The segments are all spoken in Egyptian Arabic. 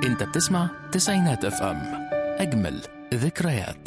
انت بتسمع تسعينات اف ام اجمل ذكريات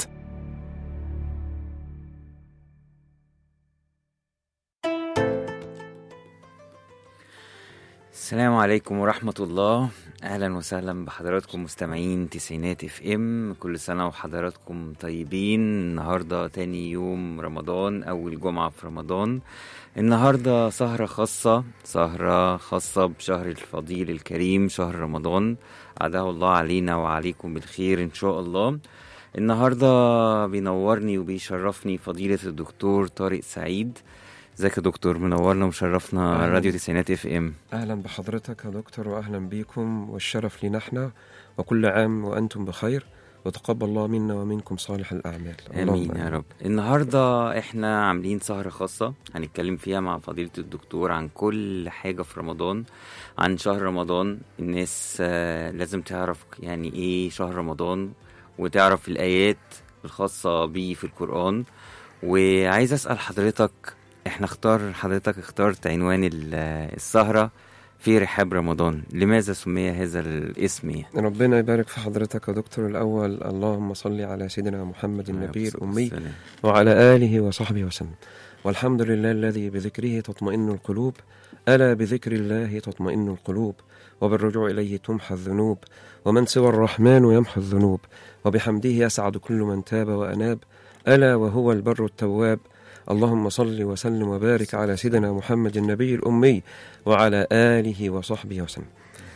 السلام عليكم ورحمة الله أهلا وسهلا بحضراتكم مستمعين تسعينات اف ام كل سنة وحضراتكم طيبين النهاردة تاني يوم رمضان أول جمعة في رمضان النهاردة سهرة خاصة سهرة خاصة بشهر الفضيل الكريم شهر رمضان عاده الله علينا وعليكم بالخير إن شاء الله النهاردة بينورني وبيشرفني فضيلة الدكتور طارق سعيد ازيك يا دكتور منورنا ومشرفنا أهلاً. راديو تسعينات اف ام أهلا بحضرتك يا دكتور وأهلا بكم والشرف لنا احنا وكل عام وأنتم بخير وتقبل الله منا ومنكم صالح الأعمال امين اللهم يا رب النهارده احنا عاملين سهره خاصه هنتكلم فيها مع فضيله الدكتور عن كل حاجه في رمضان عن شهر رمضان الناس آه، لازم تعرف يعني ايه شهر رمضان وتعرف الايات الخاصه بيه في القران وعايز اسال حضرتك احنا اختار حضرتك اخترت عنوان ال- السهره في رحاب رمضان لماذا سمي هذا الاسم يعني ربنا يبارك في حضرتك يا دكتور الأول اللهم صل على سيدنا محمد النبي الأمي السلام. وعلى آله وصحبه وسلم والحمد لله الذي بذكره تطمئن القلوب ألا بذكر الله تطمئن القلوب وبالرجوع إليه تمحى الذنوب ومن سوى الرحمن يمحو الذنوب وبحمده يسعد كل من تاب وأناب ألا وهو البر التواب اللهم صل وسلم وبارك على سيدنا محمد النبي الأمي وعلى آله وصحبه وسلم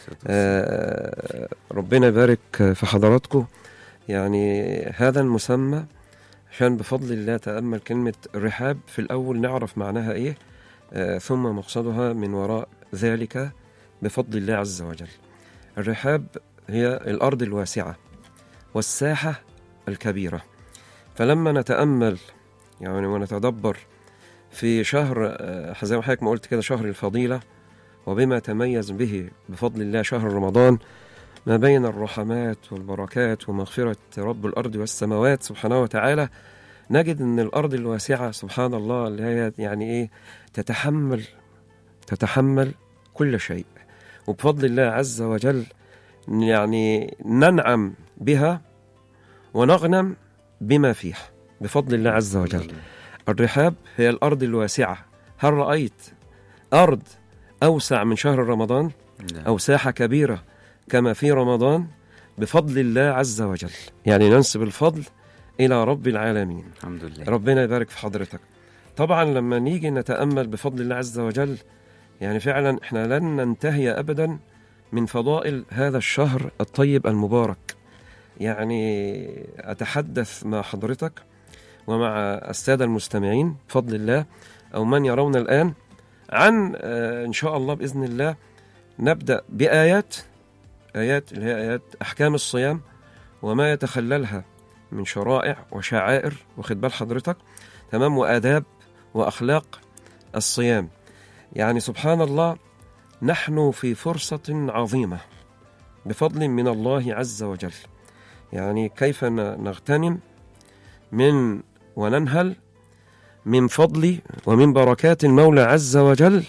آه، ربنا يبارك في حضراتكم يعني هذا المسمى عشان بفضل الله تأمل كلمة رحاب في الأول نعرف معناها إيه آه ثم مقصدها من وراء ذلك بفضل الله عز وجل الرحاب هي الأرض الواسعة والساحة الكبيرة فلما نتأمل يعني ونتدبر في شهر آه، زي ما حضرتك ما قلت كده شهر الفضيلة وبما تميز به بفضل الله شهر رمضان ما بين الرحمات والبركات ومغفرة رب الأرض والسماوات سبحانه وتعالى نجد أن الأرض الواسعة سبحان الله اللي هي يعني إيه تتحمل تتحمل كل شيء وبفضل الله عز وجل يعني ننعم بها ونغنم بما فيها بفضل الله عز وجل الرحاب هي الأرض الواسعة هل رأيت أرض أوسع من شهر رمضان لا. أو ساحة كبيرة كما في رمضان بفضل الله عز وجل يعني ننسب الفضل إلى رب العالمين الحمد لله ربنا يبارك في حضرتك طبعا لما نيجي نتأمل بفضل الله عز وجل يعني فعلا احنا لن ننتهي أبدا من فضائل هذا الشهر الطيب المبارك يعني أتحدث مع حضرتك ومع السادة المستمعين بفضل الله أو من يرون الآن عن آه، إن شاء الله بإذن الله نبدأ بآيات آيات اللي هي آيات أحكام الصيام وما يتخللها من شرائع وشعائر واخد بال حضرتك تمام وآداب وأخلاق الصيام يعني سبحان الله نحن في فرصة عظيمة بفضل من الله عز وجل يعني كيف ن- نغتنم من وننهل من فضل ومن بركات المولى عز وجل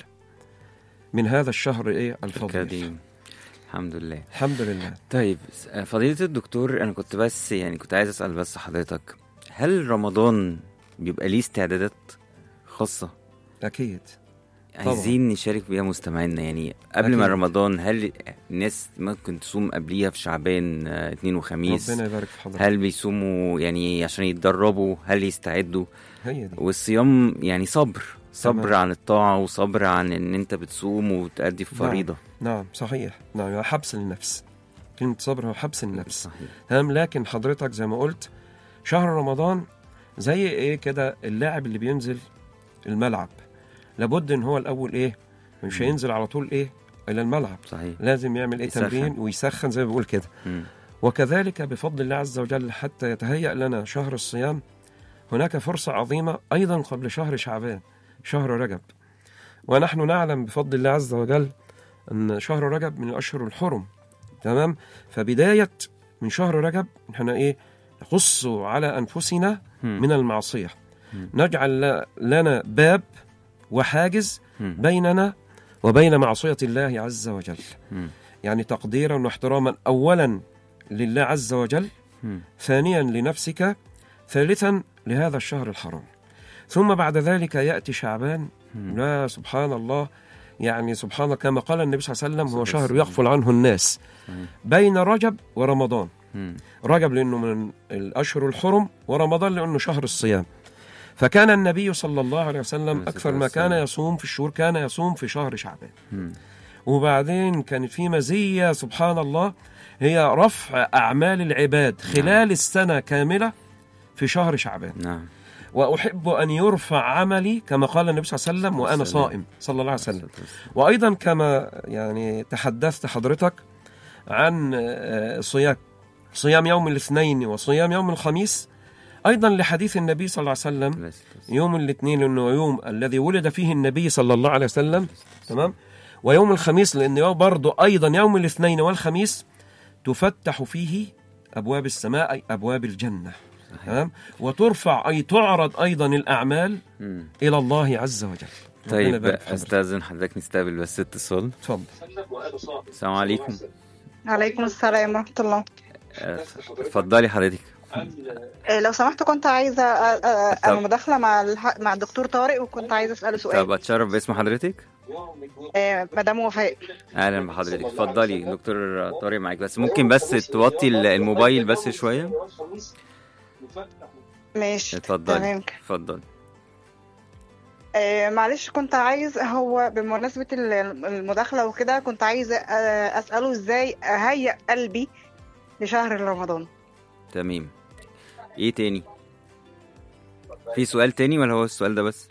من هذا الشهر ايه الفضيل الكريم الحمد لله الحمد لله طيب فضيلة الدكتور أنا كنت بس يعني كنت عايز أسأل بس حضرتك هل رمضان بيبقى ليه استعدادات خاصة اكيد عايزين نشارك بيها مستمعينا يعني قبل ما أكيد. رمضان هل الناس ممكن تصوم قبليها في شعبان آه، اثنين وخميس ربنا يبارك في حضرتك هل بيصوموا يعني عشان يتدربوا هل يستعدوا هي دي والصيام يعني صبر صبر تمام. عن الطاعة وصبر عن ان انت بتصوم وتأدي في نعم. فريضة نعم صحيح نعم هو حبس النفس كلمة صبر هو حبس النفس صحيح تمام لكن حضرتك زي ما قلت شهر رمضان زي ايه كده اللاعب اللي بينزل الملعب لابد ان هو الاول ايه مش مم. هينزل على طول ايه الى الملعب صحيح لازم يعمل ايه يسخن. تمرين ويسخن زي ما بيقول كده مم. وكذلك بفضل الله عز وجل حتى يتهيأ لنا شهر الصيام هناك فرصة عظيمة أيضا قبل شهر شعبان شهر رجب ونحن نعلم بفضل الله عز وجل أن شهر رجب من الأشهر الحرم تمام فبداية من شهر رجب احنا ايه نقص على أنفسنا مم. من المعصية مم. نجعل ل- لنا باب وحاجز مم. بيننا وبين معصية الله عز وجل مم. يعني تقديرا واحتراما أولا لله عز وجل مم. ثانيا لنفسك ثالثا لهذا الشهر الحرام ثم بعد ذلك يأتي شعبان مم. لا سبحان الله يعني سبحان كما قال النبي صلى الله عليه وسلم هو صلى شهر الله عليه يغفل عنه الناس صحيح. بين رجب ورمضان مم. رجب لأنه من الأشهر الحرم ورمضان لأنه شهر الصيام فكان النبي صلى الله عليه وسلم عليه أكثر الصلاة ما كان والسلام. يصوم في الشهور كان يصوم في شهر شعبان مم. وبعدين كانت في مزية سبحان الله هي رفع أعمال العباد خلال السنة كاملة في شهر شعبان نعم وأحب أن يرفع عملي كما قال النبي صلى الله عليه وسلم وأنا والسلام. صائم صلى الله عليه وسلم الصلاة والسلام. وأيضا كما يعني تحدثت حضرتك عن آه، صيام صيام يوم الاثنين وصيام يوم الخميس أيضا لحديث النبي صلى الله عليه وسلم عليه الصلاة والسلام. يوم الاثنين لأنه يوم الذي ولد فيه النبي صلى الله عليه وسلم تمام ويوم الخميس لأنه برضه أيضا يوم الاثنين والخميس تفتح فيه أبواب السماء أي أبواب الجنة صحيح. تمام وترفع أي تعرض أيضا الأعمال مم. إلى الله عز وجل ربنا طيب يبارك في حضرتك. استاذن حضرتك نستقبل بس اتصال اتفضل السلام عليكم عليكم السلام ورحمة الله آه، اتفضلي حضرتك إيه، لو سمحت كنت عايزة أ- أ- طب. أنا مداخلة مع الح... مع الدكتور طارق وكنت عايزة أسأله طب سؤال اتشرف باسم حضرتك إيه، مدام وفاء اهلا بحضرتك اتفضلي دكتور طارق معاك بس ممكن بس توطي ال- الموبايل بس شويه ماشي اتفضلي تمام اتفضلي إيه، معلش كنت عايز هو بمناسبة ال- المداخلة وكده كنت عايزة أ- أسأله إزاي أهيئ قلبي لشهر رمضان تمام ايه تاني في سؤال تاني ولا هو السؤال ده بس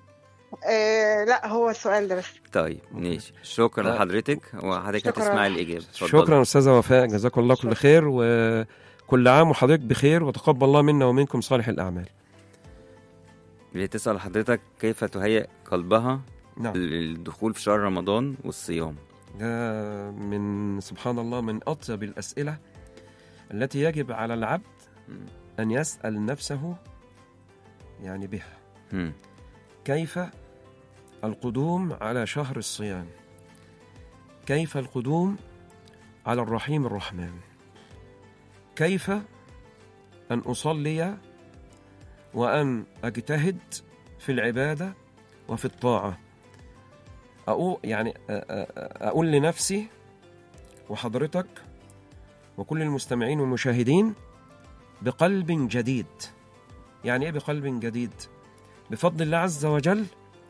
إيه، لا هو السؤال ده بس طيب ماشي شكرا طيب. لحضرتك وحضرتك شكرا. هتسمعي الاجابه اتفضلي. شكرا أستاذة وفاء جزاكم الله كل خير وكل عام وحضرتك بخير وتقبل الله منا ومنكم صالح الأعمال اللي تسال حضرتك كيف تهيئ قلبها نعم للدخول في شهر رمضان والصيام ده من سبحان الله من أطيب الأسئلة التي يجب على العبد مم. أن يسأل نفسه يعني بها مم. كيف القدوم على شهر الصيام كيف القدوم على الرحيم الرحمن كيف أن أصلي وأن أجتهد في العبادة وفي الطاعة أقول يعني أ- أ- أقول لنفسي وحضرتك وكل المستمعين والمشاهدين بقلب جديد يعني إيه بقلب جديد؟ بفضل الله عز وجل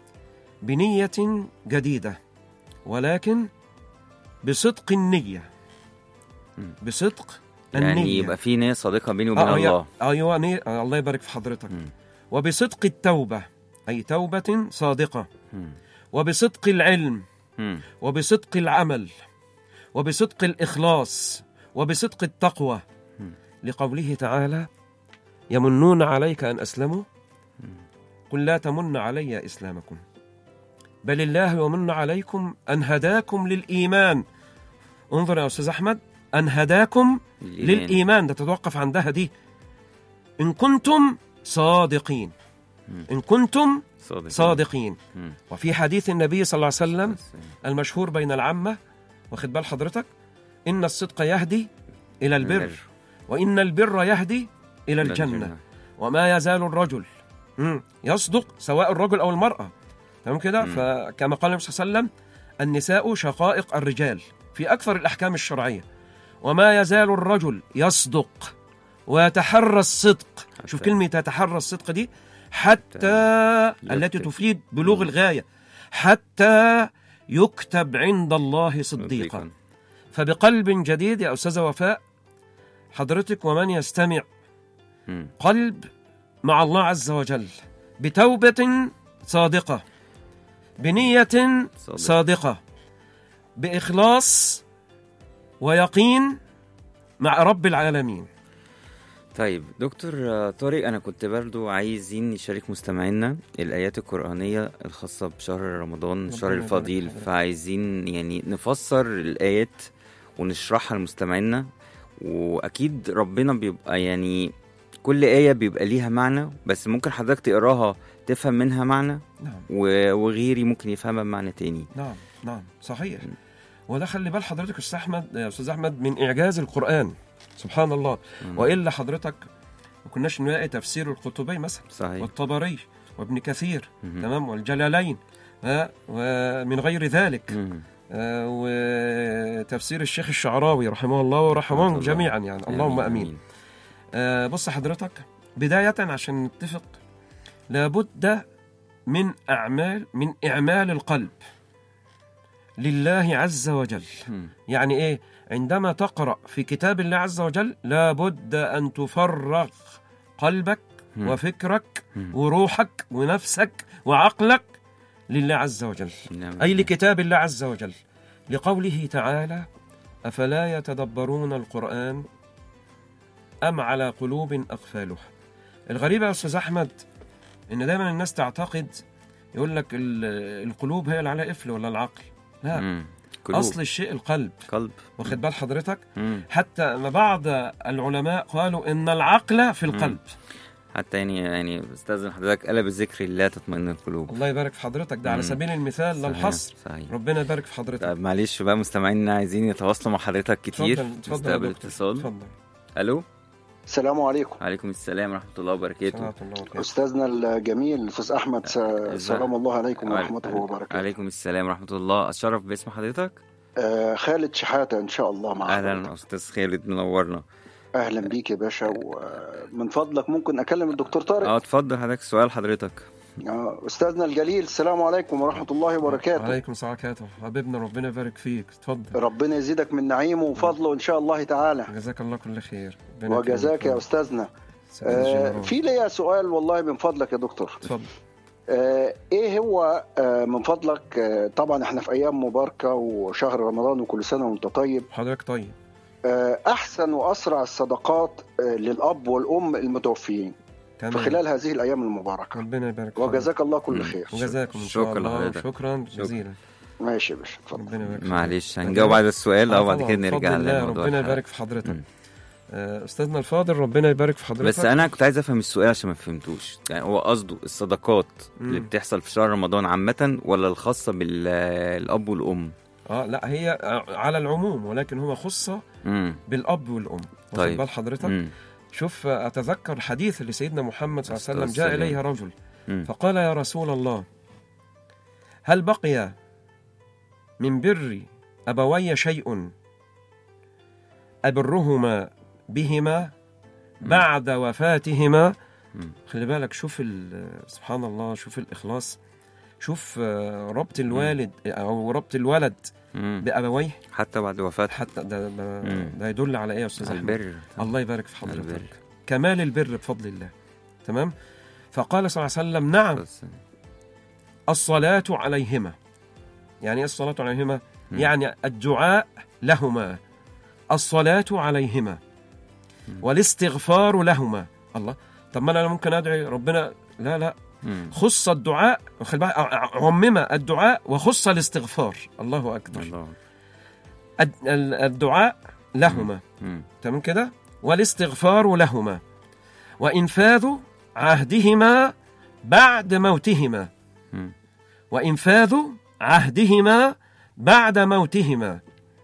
بنية جديدة ولكن بصدق النية مم. بصدق يعني النية يبقى في نية صادقة بيني وبين آه، يا- الله أيوة نية آه، الله يبارك في حضرتك مم. وبصدق التوبة أي توبة صادقة مم. وبصدق العلم مم. وبصدق العمل وبصدق الإخلاص وبصدق التقوى مم. لقوله تعالى يمنون عليك أن أسلموا مم. قل لا تمن علي إسلامكم بل الله يمن عليكم أن هداكم للإيمان انظر يا أستاذ أحمد أن هداكم الإيمان. للإيمان ده تتوقف عندها دي إن كنتم صادقين مم. إن كنتم صادق صادقين مم. وفي حديث النبي صلى الله عليه وسلم بس- المشهور بين العامة واخد بال حضرتك إن الصدق يهدي إلى البر وإن البر يهدي إلى الجنة وما يزال الرجل مم، يصدق سواء الرجل أو المرأة تمام كده مم. فكما قال النبي صلى الله عليه وسلم النساء شقائق الرجال في أكثر الأحكام الشرعية وما يزال الرجل يصدق ويتحرى الصدق شوف حتى- كلمة يتحرى الصدق دي حتى التي يكتب. تفيد بلوغ مم. الغاية حتى يكتب عند الله صديقا صديقا فبقلب جديد يا أستاذة وفاء حضرتك ومن يستمع مم. قلب مع الله عز وجل بتوبة صادقة بنية صادق. صادقة بإخلاص ويقين مع رب العالمين طيب دكتور آه، طارق انا كنت برضو عايزين نشارك مستمعينا الايات القرانيه الخاصه بشهر رمضان الشهر ربنا يبارك الفضيل في حضرتك. فعايزين يعني نفسر الايات ونشرحها لمستمعينا واكيد ربنا بيبقى يعني كل ايه بيبقى ليها معنى بس ممكن حضرتك تقراها تفهم منها معنى نعم و- وغيري ممكن يفهمها بمعنى تاني نعم نعم صحيح وده خلي بال حضرتك يا استاذ احمد يا استاذ احمد من اعجاز القران سبحان الله مم. والا حضرتك ما كناش نلاقي تفسير القرطبي مثلا صحيح والطبري وابن كثير مم. تمام والجلالين ها ومن غير ذلك مم. آه، وتفسير الشيخ الشعراوي رحمه الله ورحمهم الله. جميعا يعني اللهم امين آه، بص حضرتك بداية عشان نتفق لابد من أعمال من إعمال القلب لله عز وجل مم. يعني إيه عندما تقرأ في كتاب الله عز وجل لابد أن تفرغ قلبك مم. وفكرك مم. وروحك ونفسك وعقلك لله عز وجل نعم. أي لكتاب الله عز وجل لقوله تعالى أفلا يتدبرون القرآن أم على قلوب أقفالها الغريب يا أستاذ أحمد إن دايما الناس تعتقد يقول لك ال- القلوب هي اللي على قفل ولا العقل لا مم. قلوب. أصل الشيء القلب قلب واخد بال حضرتك مم. حتى ما بعض العلماء قالوا إن العقل في القلب حتى يعني يعني استاذن حضرتك الا بذكر الله تطمئن القلوب الله يبارك في حضرتك ده على مم. سبيل المثال لا صحيح. الحصر صحيح ربنا يبارك في حضرتك طيب معلش بقى مستمعينا عايزين يتواصلوا مع حضرتك كتير اتفضل اتفضل يا نستقبل دكتور. اتصال اتفضل الو السلام عليكم عليكم السلام ورحمه الله وبركاته صلوات الله وبركاته. استاذنا الجميل الاستاذ احمد س- سلام الله عليكم ورحمه الله وبركاته عليكم السلام ورحمه الله اتشرف باسم حضرتك آه خالد شحاته ان شاء الله مع اهلا حضرتك. استاذ خالد منورنا اهلا بيك يا باشا ومن فضلك ممكن اكلم الدكتور طارق اه اتفضل حضرتك سؤال حضرتك آه استاذنا الجليل السلام عليكم ورحمه الله وبركاته وعليكم السلام وبركاته حبيبنا ربنا يبارك فيك اتفضل ربنا يزيدك من نعيمه وفضله ان شاء الله تعالى جزاك الله كل خير ربنا وجزاك يكرمك. يا استاذنا سيدي آه الجنرال. في ليا سؤال والله من فضلك يا دكتور اتفضل آه، ايه هو آه، من فضلك آه، طبعا احنا في ايام مباركه وشهر رمضان وكل سنه وانت طيب حضرتك طيب آه، احسن واسرع الصدقات آه، للاب والام المتوفيين في تمام خلال هذه الايام المباركه ربنا يبارك في حضرتك. وجزاك الله كل مم. خير وجزاكم ان شاء شكرا الله لحضرتك. شكرا جزيلا ماشي يا باشا اتفضل ربنا يبارك في معلش حضرتك. هنجاوب على السؤال آه اه بعد طبعاً، كده بفضل نرجع الله، لموضوع ربنا الحلقة. يبارك في حضرتك مم. آه، استاذنا الفاضل ربنا يبارك في حضرتك بس انا كنت عايز افهم السؤال عشان ما فهمتوش يعني هو قصده الصدقات اللي مم. بتحصل في شهر رمضان عامه ولا الخاصه بالاب والام اه لا هي على العموم ولكن هو خصه امم بالاب والام واخد طيب. بال حضرتك امم شوف آه، اتذكر حديث لسيدنا محمد صلى الله عليه وسلم الصلاة جاء والسلام. اليه رجل امم فقال يا رسول الله هل بقي من بر أبوي شيء أبرهما بهما بعد وفاتهما مم. خلي بالك شوف ال- سبحان الله شوف الإخلاص شوف آه، ربط الوالد أو ربط الولد امم بأبويه حتى بعد وفاة حتى ده, ده, مم. ده يدل على إيه يا أستاذ أحمد البر الله يبارك في حضرتك البر. كمال البر بفضل الله تمام فقال صلى الله عليه وسلم نعم بس- الصلاة عليهما يعني إيه الصلاة عليهما مم. يعني الدعاء لهما الصلاة عليهما والاستغفار لهما الله طب ما انا ممكن ادعي ربنا لا لا مم. خص الدعاء خلي بالك عمم الدعاء وخص الاستغفار الله اكبر الله الد- ال- الدعاء لهما مم. تمام كده والاستغفار لهما وانفاذ عهدهما بعد موتهما مم. وإنفاذ عهدهما بعد موتهما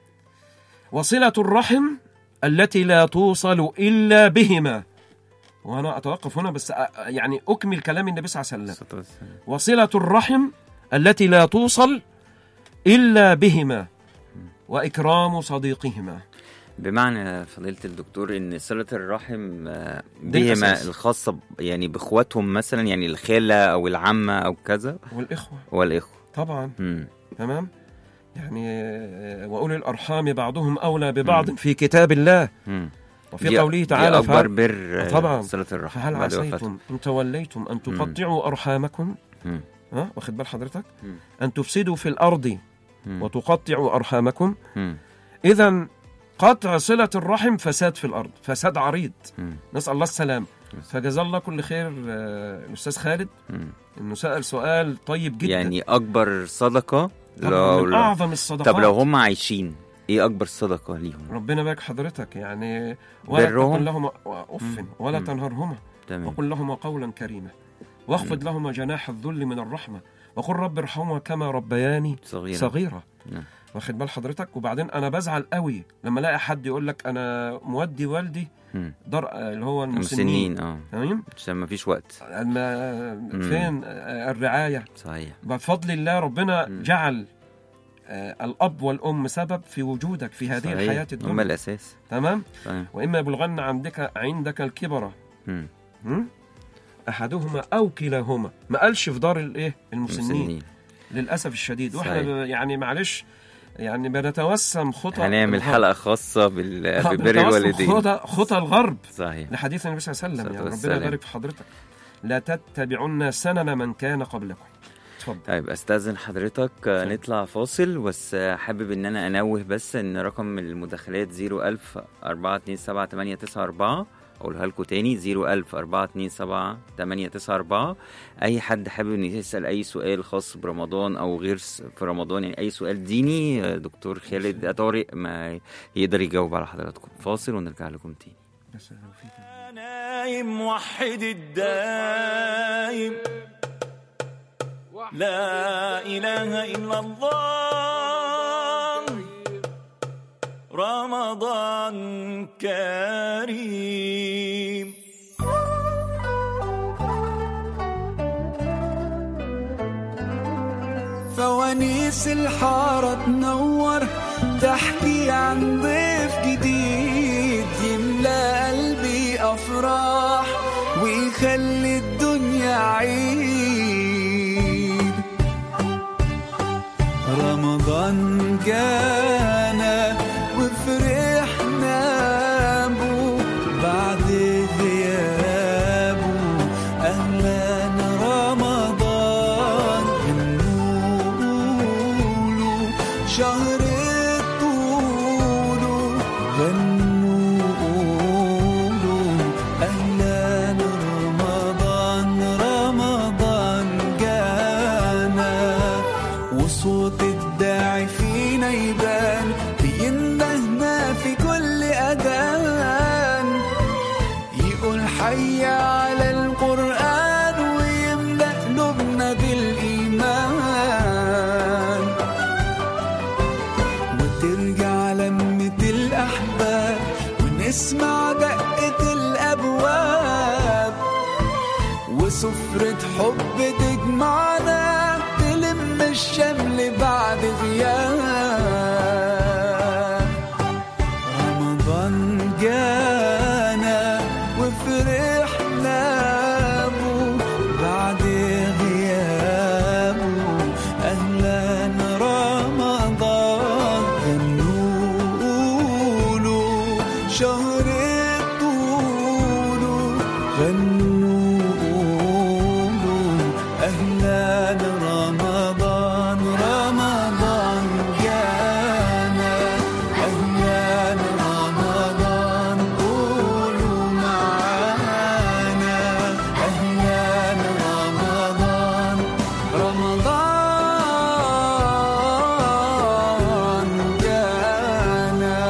وصلة الرحم التي لا توصل إلا بهما وأنا أتوقف هنا بس أ- يعني أكمل كلام النبي صلى الله عليه وسلم الصلاة والسلام. وصلة الرحم التي لا توصل إلا بهما وإكرام صديقهما بمعنى فضيلة الدكتور ان صلة الرحم آه، دي بهما الأساس. الخاصة ب- يعني باخواتهم مثلا يعني الخالة او العمة او كذا والإخوة والاخوة طبعا مم. تمام يعني آه، وأولي الأرحام بعضهم أولى ببعض في كتاب الله مم. وفي دي- قوله دي تعالى اكبر فهل- بر آه، طبعاً. صلة الرحم فهل بعد وفاته. عسيتم إن توليتم أن تقطعوا أرحامكم مم. ها واخد بال حضرتك مم. أن تفسدوا في الأرض مم. وتقطعوا أرحامكم مم. إذا قطع صلة الرحم فساد في الأرض فساد عريض مم. نسأل الله السلام فجزا الله كل خير آه، الأستاذ خالد مم. إنه سأل سؤال طيب جدا يعني اكبر صدقة طبعاً لو من أعظم الصدقات طب لو هم عايشين ايه اكبر صدقة ليهم ربنا يبارك حضرتك يعني ولا برهم؟ تقل لهما أف مم. ولا مم. تنهرهما تمام وقل لهما قولا كريما واخفض لهما جناح الذل من الرحمة وقل رب ارحمهما كما ربياني صغيرة صغيرة نعم. واخد بال حضرتك وبعدين انا بزعل قوي لما الاقي حد يقول لك انا مودي والدي مم. در اللي هو المسنين مسنين اه تمام عشان ما فيش وقت الم- فين آه، الرعايه صحيح بفضل الله ربنا مم. جعل آه، الاب والام سبب في وجودك في هذه صحيح. الحياه هم الدنيا الاساس تمام صحيح واما يبلغن عندك عندك الكبر مم. م? احدهما او كلاهما ما قالش في دار الايه المسنين مسنين للاسف الشديد واحنا صحيح. ب- يعني معلش يعني بنتوسم خطى هنعمل الغرب. حلقه خاصه بال... آه، ببر بنتوسم الوالدين خطى خطى الغرب صحيح لحديث النبي صلى الله عليه وسلم الصلاة يعني ربنا والسلام. يبارك في حضرتك لا تتبعن سنن من كان قبلكم اتفضل طيب استاذن حضرتك آه، نطلع فاصل بس آه، حابب ان انا انوه بس ان رقم المداخلات 01000 427 894 اقولها لكم تاني 01000 427 894 اي حد حابب ان يسال اي سؤال خاص برمضان او غير س- في رمضان يعني اي سؤال ديني آه، دكتور خالد طارق ما يقدر يجاوب على حضراتكم فاصل ونرجع لكم تاني بس لو في كده. نايم موحد الدايم لا إله إلا الله رمضان كريم فوانيس الحارة تنور تحكي عن ضيف جديد يملى قلبي أفراح ويخلي الدنيا عيد رمضان جانا وفرحنا بو بعد غيابه أهلا رمضان غنوله شهر طوله غنوله أهلا رمضان رمضان جانا وصوت الداعي فينا يبان بيندهنا في كل أذان يقول حي على القرآن ويملأ قلوبنا بالإيمان وترجع لمة الأحباب ونسمع دقة الأبواب وسفرة حب تجمعنا تلم الشمل بعد غياب رمضان جانا وفرحنا بو بعد غيابه أهلا رمضان غنوله شهر طوله غنوله أهلا رمضان رمضان جانا أهلا رمضان قولوا معانا أهلا رمضان رمضان جانا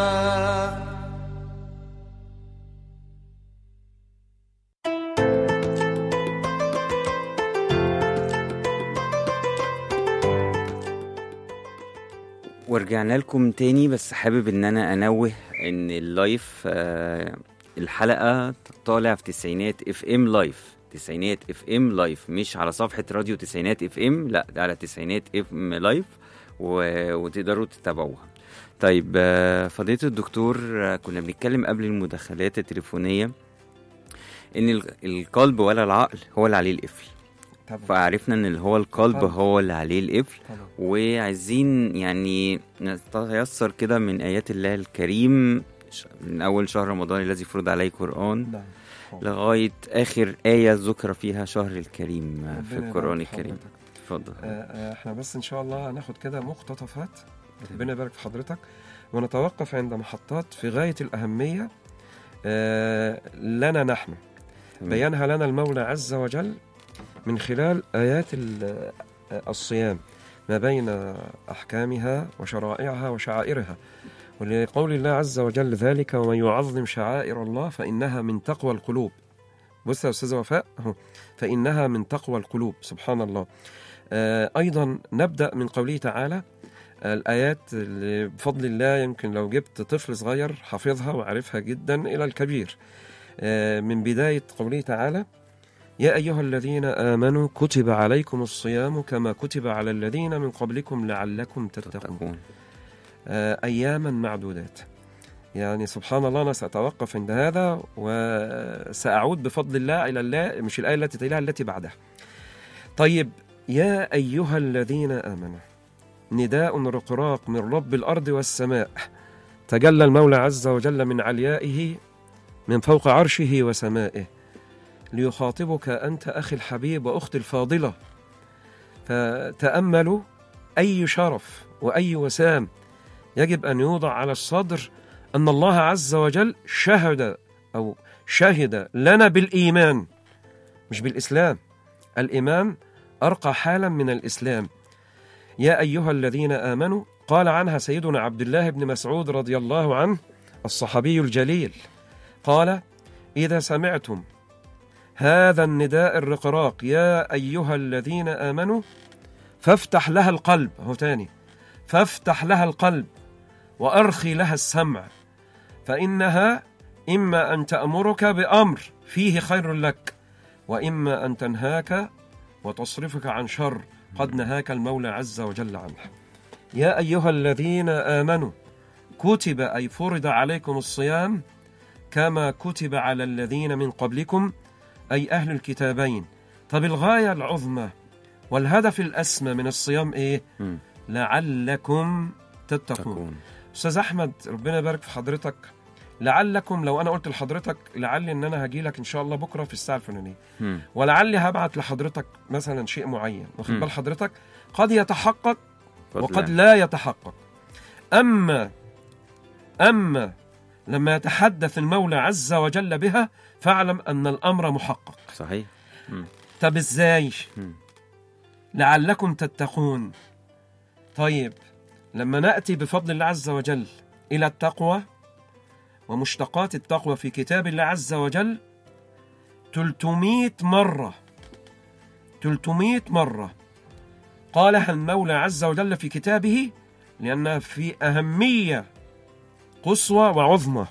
ورجعنا لكم تاني بس حابب ان انا انوه ان اللايف آه، الحلقه طالع في تسعينات اف ام لايف تسعينات اف ام لايف مش على صفحه راديو تسعينات اف ام لا ده على تسعينات اف ام لايف و- وتقدروا تتابعوها طيب آه، فضيله الدكتور آه، كنا بنتكلم قبل المداخلات التليفونيه ان ال- القلب ولا العقل هو اللي عليه القفل طبعا فعرفنا ان اللي هو القلب طبعا. هو اللي عليه القفل طبعا وعايزين يعني نتيسر كده من آيات الله الكريم ش- من أول شهر رمضان الذي فرض عليه قرآن نعم لغاية آخر آية ذكر فيها شهر الكريم آه، في ربنا القرآن يبارك في الكريم حضرتك. اتفضل آه، آه، احنا بس ان شاء الله هناخد كده مقتطفات ربنا يبارك في حضرتك ونتوقف عند محطات في غايه الاهميه آه، لنا نحن تمام. بيانها لنا المولى عز وجل من خلال ايات ال- آه، الصيام ما بين احكامها وشرائعها وشعائرها ولقول الله عز وجل ذلك ومن يعظم شعائر الله فانها من تقوى القلوب بص يا استاذه وفاء أهو. فانها من تقوى القلوب سبحان الله آه، أيضا نبدأ من قوله تعالى الآيات اللي بفضل الله يمكن لو جبت طفل صغير حافظها وعارفها جدا إلى الكبير آه، من بداية قوله تعالى يا أيها الذين آمنوا كتب عليكم الصيام كما كتب على الذين من قبلكم لعلكم تتقون تكون آه، أياما معدودات يعني سبحان الله أنا سأتوقف عند هذا وسأعود بفضل الله إلى الله مش الآية التي تليها التي بعدها طيب يا أيها الذين آمنوا نداء رقراق من رب الأرض والسماء تجلى المولى عز وجل من عليائه من فوق عرشه وسمائه ليخاطبك أنت أخي الحبيب وأختي الفاضلة فتأملوا أي شرف وأي وسام يجب أن يوضع على الصدر أن الله عز وجل شهد أو شهد لنا بالإيمان مش بالإسلام الإيمان أرقى حالا من الإسلام يا أيها الذين آمنوا قال عنها سيدنا عبد الله بن مسعود رضي الله عنه الصحابي الجليل قال إذا سمعتم هذا النداء الرقراق يا أيها الذين آمنوا فافتح لها القلب هو تاني فافتح لها القلب وأرخي لها السمع فإنها إما أن تأمرك بأمر فيه خير لك وإما أن تنهاك وتصرفك عن شر قد نهاك المولى عز وجل عنه يا أيها الذين آمنوا كتب أي فرض عليكم الصيام كما كتب على الذين من قبلكم أي أهل الكتابين طب الغاية العظمى والهدف الأسمى من الصيام إيه؟ مم. لعلكم تتقون تكون استاذ احمد ربنا يبارك في حضرتك لعلكم لو انا قلت لحضرتك لعلي ان انا هاجي لك ان شاء الله بكره في الساعه الفلانيه مم. ولعلي هبعت لحضرتك مثلا شيء معين واخد مم. بال حضرتك قد يتحقق بفضل وقد الله. لا يتحقق اما اما لما يتحدث المولى عز وجل بها فاعلم ان الامر محقق صحيح مم. طب ازاي مم. لعلكم تتقون طيب لما ناتي بفضل الله عز وجل الى التقوى ومشتقات التقوى في كتاب الله عز وجل 300 مره 300 مره قالها المولى عز وجل في كتابه لانها في اهميه قصوى وعظمى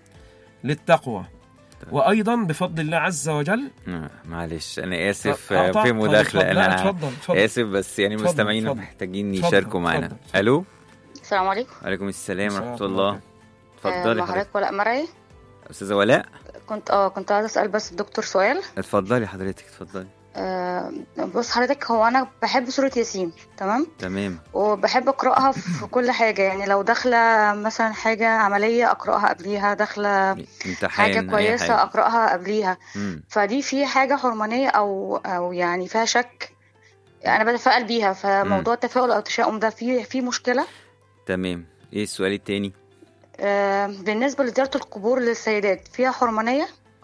للتقوى وايضا بفضل الله عز وجل آه، معلش انا اسف آه، آه، طب- في طب مداخله اتفضل. لا، انا اتفضل اتفضل اسف بس يعني اتفضل، مستمعينا اتفضل. محتاجين اتفضل، يشاركوا معانا اتفضل، اتفضل. الو السلام عليكم وعليكم السلام السلام ورحمه ورحمة الله الله. اتفضلي مع حضرتك حضرتك ولاء مرعي استاذه ولاء كنت اه كنت عايزه اسال بس الدكتور سؤال اتفضلي حضرتك اتفضلي آه بص حضرتك هو انا بحب سوره ياسين تمام تمام وبحب اقراها في كل حاجه يعني لو داخله مثلا حاجه عمليه اقراها قبليها داخله امتحان حاجه أي كويسه حاجة. اقراها قبليها مم. فدي في حاجه حرمانيه او او يعني فيها شك انا بتفائل بيها فموضوع التفاؤل او التشاؤم ده فيه في مشكله تمام ايه السؤال التاني آه بالنسبه لزياره القبور للسيدات فيها حرمانيه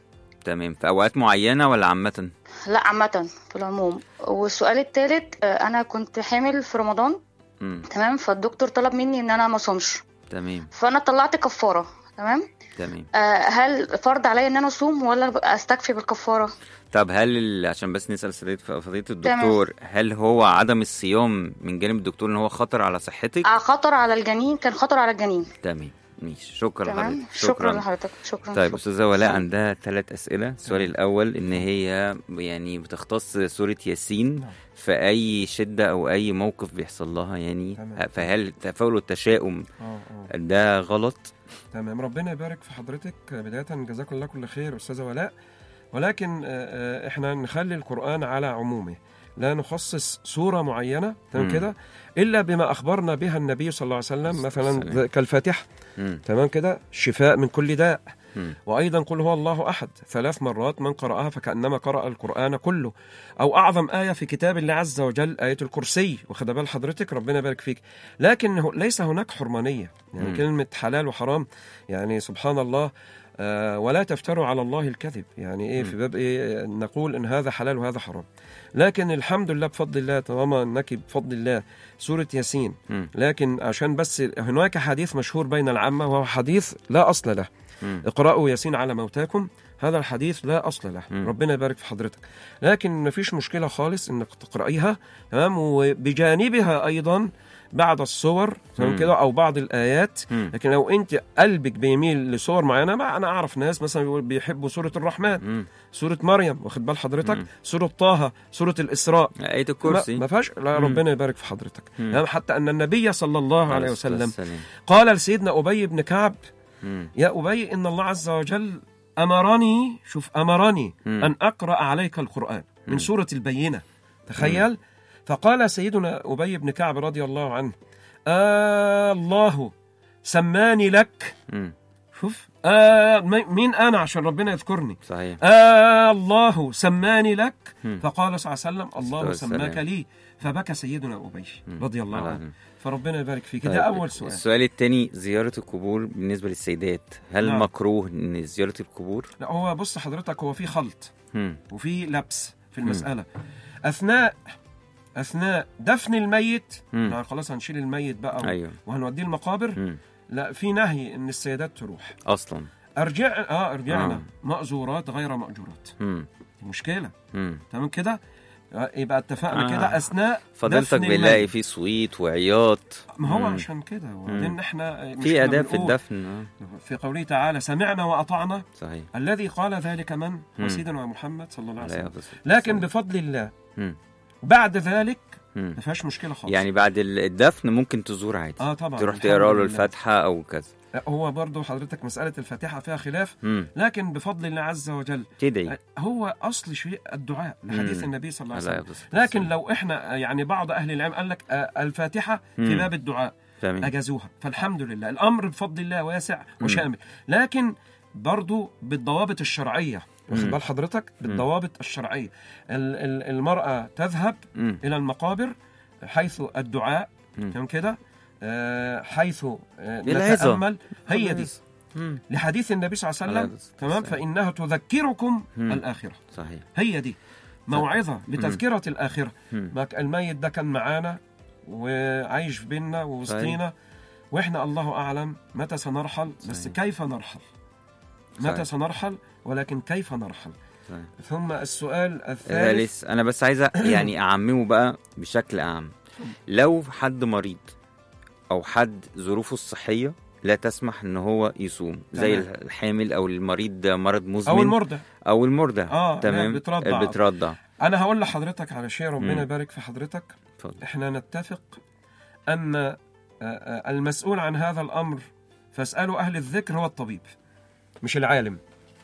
تمام في اوقات معينه ولا عامه لا عامة في العموم والسؤال الثالث أنا كنت حامل في رمضان مم. تمام فالدكتور طلب مني إن أنا ما أصومش تمام فأنا طلعت كفارة تمام تمام آه، هل فرض عليا إن أنا أصوم ولا أستكفي بالكفارة؟ طب هل ال- عشان بس نسال سيدة فضيله الدكتور هل هو عدم الصيام من جانب الدكتور ان هو خطر على صحتك آه، خطر على الجنين كان خطر على الجنين تمام ماشي شكرا تمام لحضرتك شكرا لحضرتك شكرا طيب شكراً. استاذه ولاء شكراً. عندها ثلاث اسئله السؤال الاول ان هي يعني بتختص سوره ياسين نعم. في اي شده او اي موقف بيحصل لها يعني تمام. فهل التفاؤل والتشاؤم اه اه ده غلط تمام ربنا يبارك في حضرتك بداية جزاكم الله كل خير أستاذة ولاء ولكن آه، آه، احنا نخلي القرآن على عمومه لا نخصص سورة معينة تمام مم. كده إلا بما أخبرنا بها النبي صلى الله عليه وسلم مثلا والسلام. كالفاتحة مم. تمام كده شفاء من كل داء مم. وأيضا قل هو الله أحد ثلاث مرات من قرأها فكأنما قرأ القرآن كله أو أعظم آية في كتاب الله عز وجل آية الكرسي واخد بال حضرتك ربنا يبارك فيك لكن هو- ليس هناك حرمانية يعني مم. كلمة حلال وحرام يعني سبحان الله آه ولا تفتروا على الله الكذب يعني ايه في باب ايه نقول ان هذا حلال وهذا حرام لكن الحمد لله بفضل الله طالما انك بفضل الله سوره ياسين مم. لكن عشان بس هناك حديث مشهور بين العامه وهو حديث لا اصل له مم. اقرأوا ياسين على موتاكم هذا الحديث لا أصل له مم. ربنا يبارك في حضرتك لكن مفيش مشكلة خالص إنك تقرأيها تمام وبجانبها أيضا بعض الصور تمام مم. كده او بعض الايات مم. لكن لو انت قلبك بيميل لصور معينه ما انا اعرف ناس مثلا بيقول- بيحبوا سوره الرحمن مم. سوره مريم واخد بال حضرتك مم. سوره طه سوره الاسراء آية ما الكرسي ما فيهاش لا مم. ربنا يبارك في حضرتك مم. يعني حتى ان النبي صلى الله عليه الصلاة وسلم والسلام. قال لسيدنا ابي بن كعب مم. يا ابي ان الله عز وجل امرني شوف امرني مم. ان اقرا عليك القران من مم. سوره البينه تخيل فقال سيدنا ابي بن كعب رضي الله عنه آه الله سماني لك مم. شوف آه مي- مين انا عشان ربنا يذكرني صحيح آه الله سماني لك مم. فقال صلى الله عليه وسلم الله والسلام. سماك لي فبكى سيدنا ابي مم. رضي الله على عنه العظيم. فربنا يبارك فيك طيب، ده اول سؤال السؤال الثاني زيارة القبور بالنسبة للسيدات هل نعم. مكروه ان زيارة القبور؟ لا هو بص حضرتك هو في خلط مم. وفي لبس في المسألة أثناء أثناء دفن الميت مم. يعني خلاص هنشيل الميت بقى و- ايوه وهنوديه المقابر مم. لا في نهي إن السيدات تروح اصلا أرجع آه أرجعنا آه. مأزورات غير مأجورات مم. دي مشكلة مم. تمام كده آه، يبقى اتفقنا آه. كده أثناء فضلتك دفن بنلاقي الميت. في صويت وعياط ما هو مم. عشان كده وبعدين احنا مش في إحنا اداب في بنقول الدفن اه في قوله تعالى سمعنا وأطعنا صحيح الذي قال ذلك من مم. هو سيدنا محمد صلى الله عليه لا وسلم يغفر. لكن بفضل الله مم. بعد ذلك مم. ما فيهاش مشكله خالص يعني بعد الدفن ممكن تزور عادي اه طبعا تروح الحمد تقرا له لله. الفاتحه او كذا هو برضو حضرتك مساله الفاتحه فيها خلاف مم. لكن بفضل الله عز وجل تدعي هو اصل شيء الدعاء لحديث مم. النبي صلى الله عليه لا وسلم يغفر. لكن لو احنا يعني بعض اهل العلم قال لك آه، الفاتحه في مم. باب الدعاء تمام اجازوها فالحمد لله الامر بفضل الله واسع مم. وشامل لكن برضو بالضوابط الشرعيه واخد مم. بال حضرتك بالضوابط الشرعيه ال- ال- المراه تذهب مم. الى المقابر حيث الدعاء مم. تمام كده آه، حيث آه، بالعظة. نتامل هي دي مم. لحديث النبي صلى الله عليه عليه وسلم الصلاة تمام والسلام. فانها تذكركم مم. الاخره صحيح هي دي موعظه لتذكره الاخره مم. ما ك- الميت ده كان معانا وعايش بينا ووسطينا واحنا الله اعلم متى سنرحل بس صحيح. كيف نرحل متى صحيح. سنرحل ولكن كيف نرحل صحيح. ثم السؤال الثالث ثالث انا بس عايز أ- يعني اعممه بقى بشكل اعم لو حد مريض او حد ظروفه الصحيه لا تسمح ان هو يصوم زي تمام. الحامل او المريض ده مرض مزمن او المرضع او المرضع آه، تمام لا، بترضع. اللي بترضع انا هقول لحضرتك على شيء ربنا مم. يبارك في حضرتك اتفضل احنا نتفق ان آه، آه، المسؤول عن هذا الامر فاسالوا اهل الذكر هو الطبيب مش العالم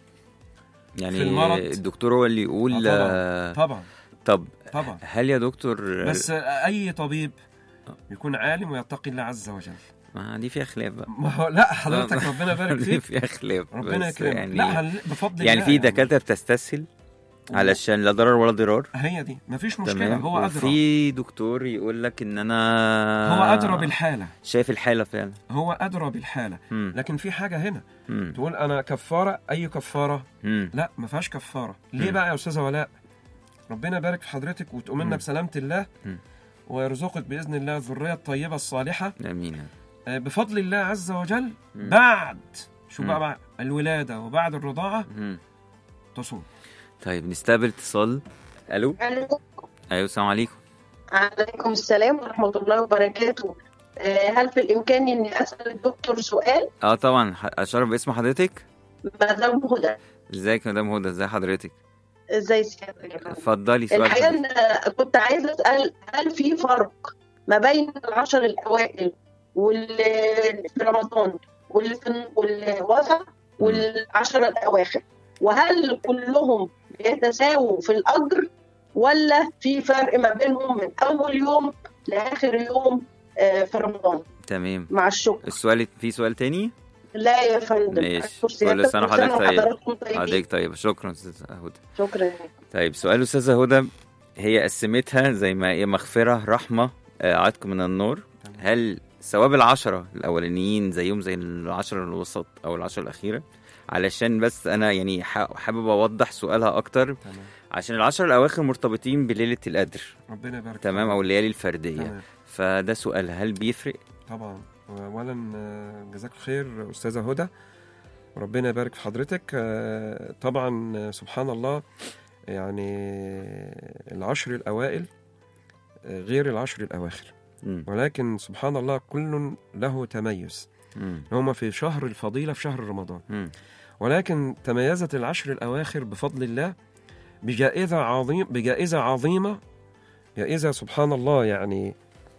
يعني في المرض. الدكتور هو اللي يقول آه، آه، طبعا طب طبعا هل يا دكتور بس آه، اي طبيب يكون عالم ويتقي الله عز وجل ما دي فيها خلاف بقى ما هو لا حضرتك ربنا يبارك دي فيك فيها خلاف ربنا بس يكرمك يعني لا هل- بفضل يعني الله في دكاتره بتستسهل علشان لا ضرر ولا ضرار هي دي مفيش مشكله تمام هو ادرى وفي دكتور يقول لك ان انا هو ادرى بالحاله شايف الحاله فعلا هو ادرى بالحاله مم. لكن في حاجه هنا مم. تقول انا كفاره اي كفاره مم. لا ما فيهاش كفاره ليه مم. بقى يا استاذه ولاء ربنا يبارك في حضرتك وتؤمنا مم. بسلامه الله مم. ويرزقك باذن الله الذريه الطيبه الصالحه امين آه، بفضل الله عز وجل مم. بعد شو مم. بقى بعد الولاده وبعد الرضاعه مم. تصوم طيب نستقبل اتصال الو ايوه السلام عليكم عليكم السلام ورحمة الله وبركاته آه، هل في الإمكان إني أسأل الدكتور سؤال؟ اه طبعا ح- اشرف باسم حضرتك مدام هدى ازيك يا مدام هدى ازي حضرتك إزاي سيادتك يا فندم؟ اتفضلي سؤال الحقيقة حضرتك. إن كنت عايزة أسأل هل في فرق ما بين العشر الأوائل واللي في رمضان واللي في والوسط والعشر الأواخر وهل كلهم بيتساووا في الأجر ولا في فرق ما بينهم من أول يوم لآخر يوم آه، في رمضان تمام مع الشكر السؤال في سؤال تاني لا يا فندم ماشي أشكر كل سيادتك سنه كل سنة وحضرتك طيب وحضراتكم طيبين حضرتك طيب شكرا استاذ هدى شكرا طيب سؤال استاذه هدى هي قسمتها زي ما هي مغفره رحمه آه، عتق من النار هل ثواب العشرة الأولانيين زيهم زي العشرة الوسط أو العشرة الأخيرة علشان بس أنا يعني ح- حابب أوضح سؤالها أكتر تمام عشان العشرة الأواخر مرتبطين بليلة القدر ربنا يبارك تمام فيك. أو الليالي الفردية تمام فده سؤال هل بيفرق؟ طبعا اولا آه، جزاك الخير استاذه هدى ربنا يبارك في حضرتك آه، طبعا آه، سبحان الله يعني العشر الاوائل آه، غير العشر الاواخر مم. ولكن سبحان الله كل له تميز مم. هما في شهر الفضيلة في شهر رمضان مم. ولكن تميزت العشر الأواخر بفضل الله بجائزة عظيم بجائزة عظيمة جائزة سبحان الله يعني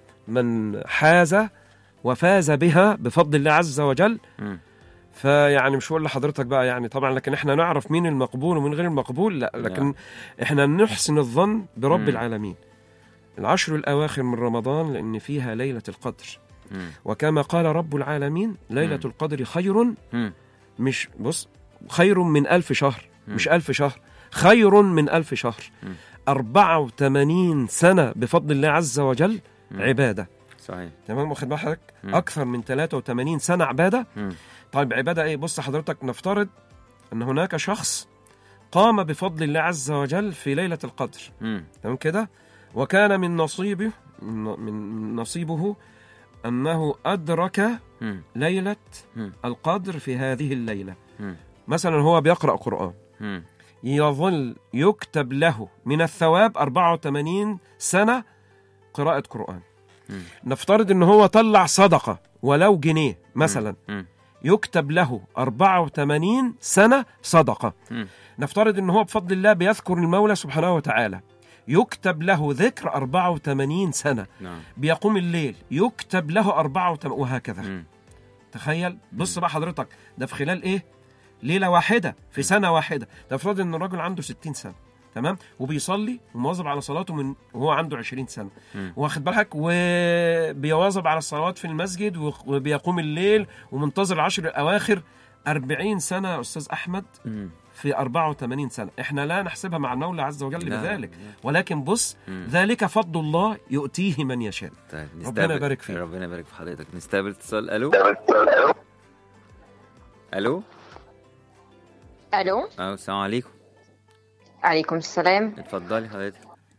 من حاز وفاز بها بفضل الله عز وجل مم. فيعني مش هقول لحضرتك بقى يعني طبعا لكن احنا نعرف مين المقبول ومين غير المقبول لا لكن نعم. احنا نحسن الظن برب مم. العالمين العشر الأواخر من رمضان لأن فيها ليلة القدر مم. وكما قال رب العالمين ليلة مم. القدر خير مم. مش بص خير من ألف شهر مم. مش ألف شهر خير من ألف شهر مم. أربعة وثمانين سنة بفضل الله عز وجل مم. عبادة صحيح تمام واخد بال حضرتك مم. أكثر من 83 سنة عبادة مم. طيب عبادة إيه بص حضرتك نفترض أن هناك شخص قام بفضل الله عز وجل في ليلة القدر مم. تمام كده وكان من نصيبه من من نصيبه أنه أدرك مم. ليلة مم. القدر في هذه الليلة مم. مثلا هو بيقرأ قرآن مم. يظل يكتب له من الثواب 84 سنة قراءة قرآن مم. نفترض ان هو طلع صدقة ولو جنيه مثلا مم. يكتب له 84 سنة صدقة مم. نفترض ان هو بفضل الله بيذكر المولى سبحانه وتعالى يكتب له ذكر 84 سنة نعم بيقوم الليل يكتب له 84 وهكذا مم. تخيل بص بقى حضرتك ده في خلال ايه ليله واحده في سنه واحده ده افرض ان الراجل عنده 60 سنه تمام وبيصلي ومواظب على صلاته من وهو عنده 20 سنه مم. واخد بالك وبيواظب على الصلوات في المسجد وبيقوم الليل ومنتظر العشر الاواخر 40 سنه يا استاذ احمد مم. في 84 سنة احنا لا نحسبها مع المولى عز وجل لا، بذلك لا. ولكن بص مم. ذلك فضل الله يؤتيه من يشاء طيب ربنا نستقبل يبارك فيك. ربنا يبارك في حضرتك نستقبل اتصال الو الو الو اه السلام عليكم عليكم السلام اتفضلي حضرتك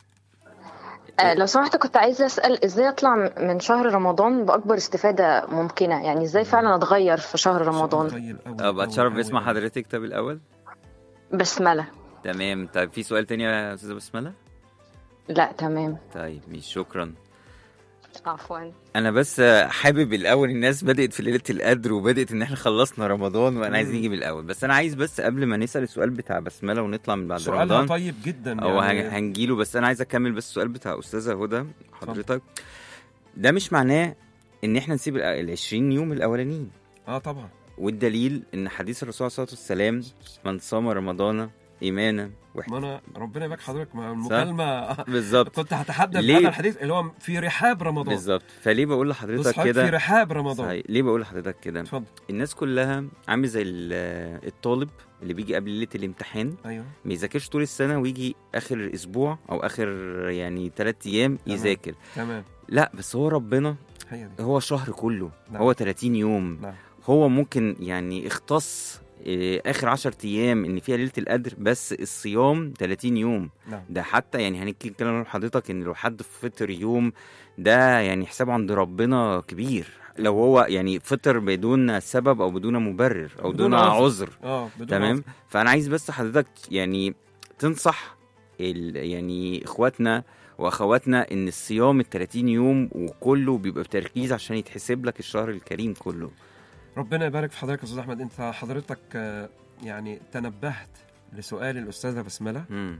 آه لو سمحت كنت عايزه اسال ازاي اطلع م- من شهر رمضان باكبر استفاده ممكنه يعني ازاي فعلا اتغير في شهر رمضان طيب أوي اه أوي بتشرف أوي باسم أوي. حضرتك طب الاول بسمله تمام طيب في سؤال تاني يا استاذه بسمله لا تمام طيب مش شكرا عفوا انا بس حابب الاول الناس بدات في ليله القدر وبدات ان احنا خلصنا رمضان وانا عايز مم. نيجي من الاول بس انا عايز بس قبل ما نسال السؤال بتاع بسمله ونطلع من بعد سؤالها رمضان طيب جدا او يعني هن- هنجيله بس انا عايز اكمل بس السؤال بتاع استاذه هدى حضرتك ده مش معناه ان احنا نسيب ال 20 يوم الاولانيين اه طبعا والدليل ان حديث الرسول صلى الله عليه وسلم من صام رمضان ايمانا ما انا ربنا يبارك حضرتك ما صح؟ المكالمه بالظبط كنت هتحدث ليه؟ هذا الحديث اللي هو في رحاب رمضان بالظبط فليه بقول بص لحضرتك حضرتك في كده رحاب رمضان صحيح ليه بقول لحضرتك كده اتفضل الناس كلها عامل زي ال- الطالب اللي بيجي قبل ليله الامتحان ايوه ما يذاكرش طول السنه ويجي اخر اسبوع او اخر يعني ثلاث ايام تمام. يذاكر تمام لا بس هو ربنا هي دي هو شهر كله نعم. هو 30 يوم نعم هو ممكن يعني اختص إيه، اخر 10 ايام ان فيها ليله القدر بس الصيام 30 يوم نعم ده حتى يعني هنتكلم لحضرتك ان لو حد فطر يوم ده يعني حسابه عند ربنا كبير لو هو يعني فطر بدون سبب او بدون مبرر او بدون بدون عذر. عذر اه بدون تمام عذر. فانا عايز بس حضرتك يعني تنصح ال يعني اخواتنا واخواتنا ان الصيام ال 30 يوم وكله بيبقى بتركيز عشان يتحسب لك الشهر الكريم كله ربنا يبارك في حضرتك يا استاذ احمد انت حضرتك آه، يعني تنبهت لسؤال الاستاذه بسمله امم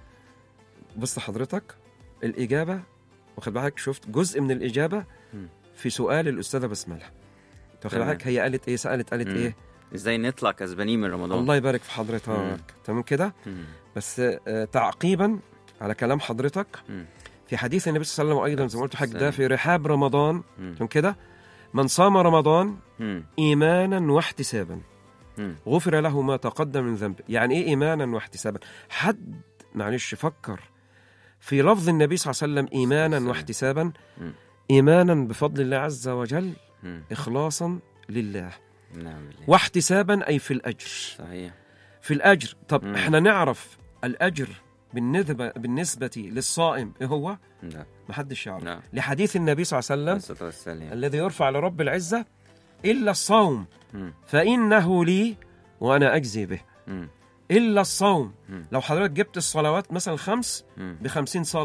بص حضرتك الاجابه واخد بالك شفت جزء من الاجابه مم. في سؤال الاستاذه بسمله واخد تمام. بالك هي قالت ايه سالت قالت مم. ايه ازاي نطلع كسبانين من رمضان الله يبارك في حضرتك مم. تمام كده مم. بس آه، تعقيبا على كلام حضرتك مم. في حديث النبي صلى الله عليه وسلم ايضا زي ما قلت حضرتك ده سلام. في رحاب رمضان مم. تمام كده من صام رمضان مم. ايمانا واحتسابا مم. غفر له ما تقدم من ذنبه يعني ايه ايمانا واحتسابا حد معلش فكر في لفظ النبي صلى الله عليه وسلم ايمانا والسلام. واحتسابا مم. ايمانا بفضل الله عز وجل مم. اخلاصا لله نعم بالله واحتسابا اي في الاجر صحيح في الاجر طب مم. احنا نعرف الاجر بالنسبه بالنسبه للصائم ايه هو لا محدش يعرف لا لحديث النبي صلى الله عليه عليه وسلم الصلاه والسلام الذي يرفع لرب العزه الا الصوم مم. فانه لي وانا اجزي به مم. الا الصوم مم. لو حضرتك جبت الصلوات مثلا خمس مم. ب 50 صلاه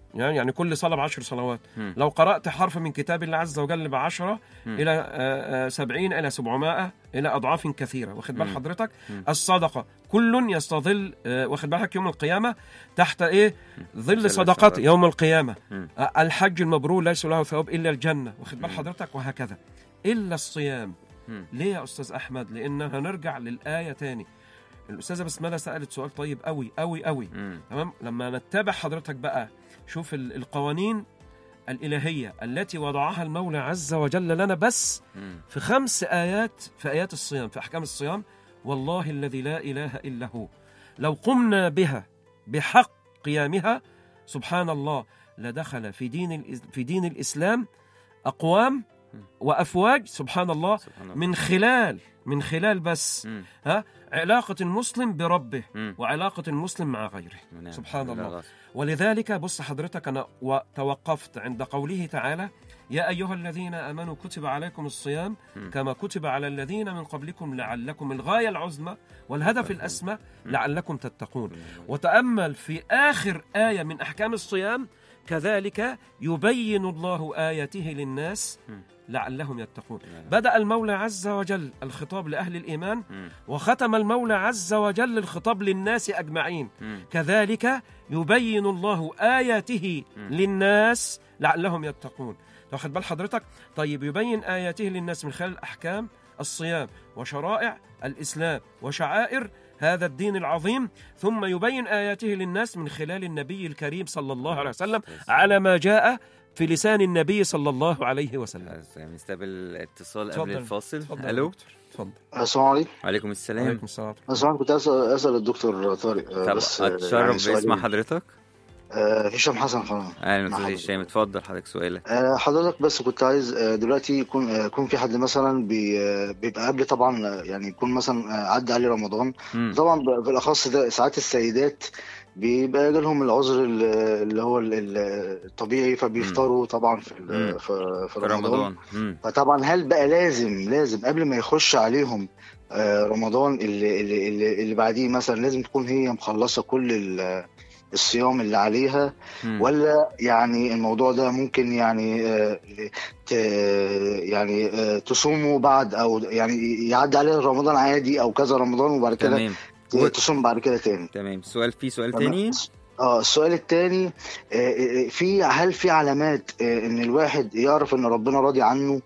يعني يعني كل صلاه بعشر صلوات مم. لو قرات حرف من كتاب الله عز وجل بعشرة مم. الى آه، آه، سبعين الى سبعمائة الى اضعاف كثيره واخد بال مم. حضرتك مم. الصدقه كل يستظل آه، واخد بالك يوم القيامه تحت ايه ظل ظل صدقته صدقة. يوم القيامه مم. آه، الحج المبرور ليس له ثواب الا الجنه واخد بال مم. حضرتك وهكذا الا الصيام مم. ليه يا استاذ احمد لان هنرجع للايه تاني الاستاذه بسمله سالت سؤال طيب قوي قوي قوي مم. تمام لما نتبع حضرتك بقى شوف ال- القوانين الإلهية التي وضعها المولى عز وجل لنا بس مم. في خمس آيات في آيات الصيام في أحكام الصيام والله الذي لا إله إلا هو لو قمنا بها بحق قيامها سبحان الله لدخل في دين الإس- في دين الإسلام أقوام وأفواج سبحان الله سبحان الله من خلال من خلال بس مم. ها علاقة المسلم بربه مم. وعلاقة المسلم مع غيره نعم. سبحان لا الله. غصب. ولذلك بص حضرتك أنا وتوقفت عند قوله تعالى يا أيها الذين آمنوا كتب عليكم الصيام مم. كما كتب على الذين من قبلكم لعلكم الغاية العظمى والهدف الأسمى لعلكم تتقون وتأمل في آخر آية من أحكام الصيام كذلك يبين الله آياته للناس مم. لعلهم يتقون نعم. بدأ المولى عز وجل الخطاب لأهل الإيمان مم. وختم المولى عز وجل الخطاب للناس أجمعين مم. كذلك يبين الله آياته مم. للناس لعلهم يتقون واخد بال حضرتك طيب يبين آياته للناس من خلال أحكام الصيام وشرائع الإسلام وشعائر هذا الدين العظيم ثم يبين آياته للناس من خلال النبي الكريم صلى الله عليه وسلم على ما جاء في لسان النبي صلى الله عليه وسلم نستقبل اتصال اتفضل. قبل الفاصل اتفضل يا الو دكتور. اتفضل السلام عليكم وعليكم السلام عليكم السلام انا سمعت كنت اسال اسال الدكتور طارق آه، طب بس آه، اتشرف يعني باسم سؤالين. حضرتك آه، هشام حسن قناه اهلا مع استاذ حضرتك. هشام اتفضل حضرتك سؤالك آه، حضرتك بس كنت عايز آه، دلوقتي يكون آه، يكون في حد مثلا بي آه، بيبقى قبل طبعا آه، يعني يكون مثلا آه، عدى عليه رمضان مم. طبعا ب- بالاخص ده ساعات السيدات بيبقى جالهم العذر ال- اللي هو ال- ال- الطبيعي فبيفطروا طبعا في ال- مم. في في في رمضان رمضان مم. فطبعا هل بقى لازم لازم قبل ما يخش عليهم آه، رمضان اللي اللي اللي, اللي بعديه مثلا لازم تكون هي مخلصه كل ال- الصيام اللي عليها مم. ولا يعني الموضوع ده ممكن يعني آه، ت- يعني آه، تصوموا بعد او يعني يعدي عليها رمضان عادي او كذا رمضان وبعد كده تمام ت- تصوم بعد كده تاني تمام سؤال في سؤال تمام. تاني اه السؤال التاني آه، آه، في هل في علامات آه، ان الواحد يعرف ان ربنا راضي عنه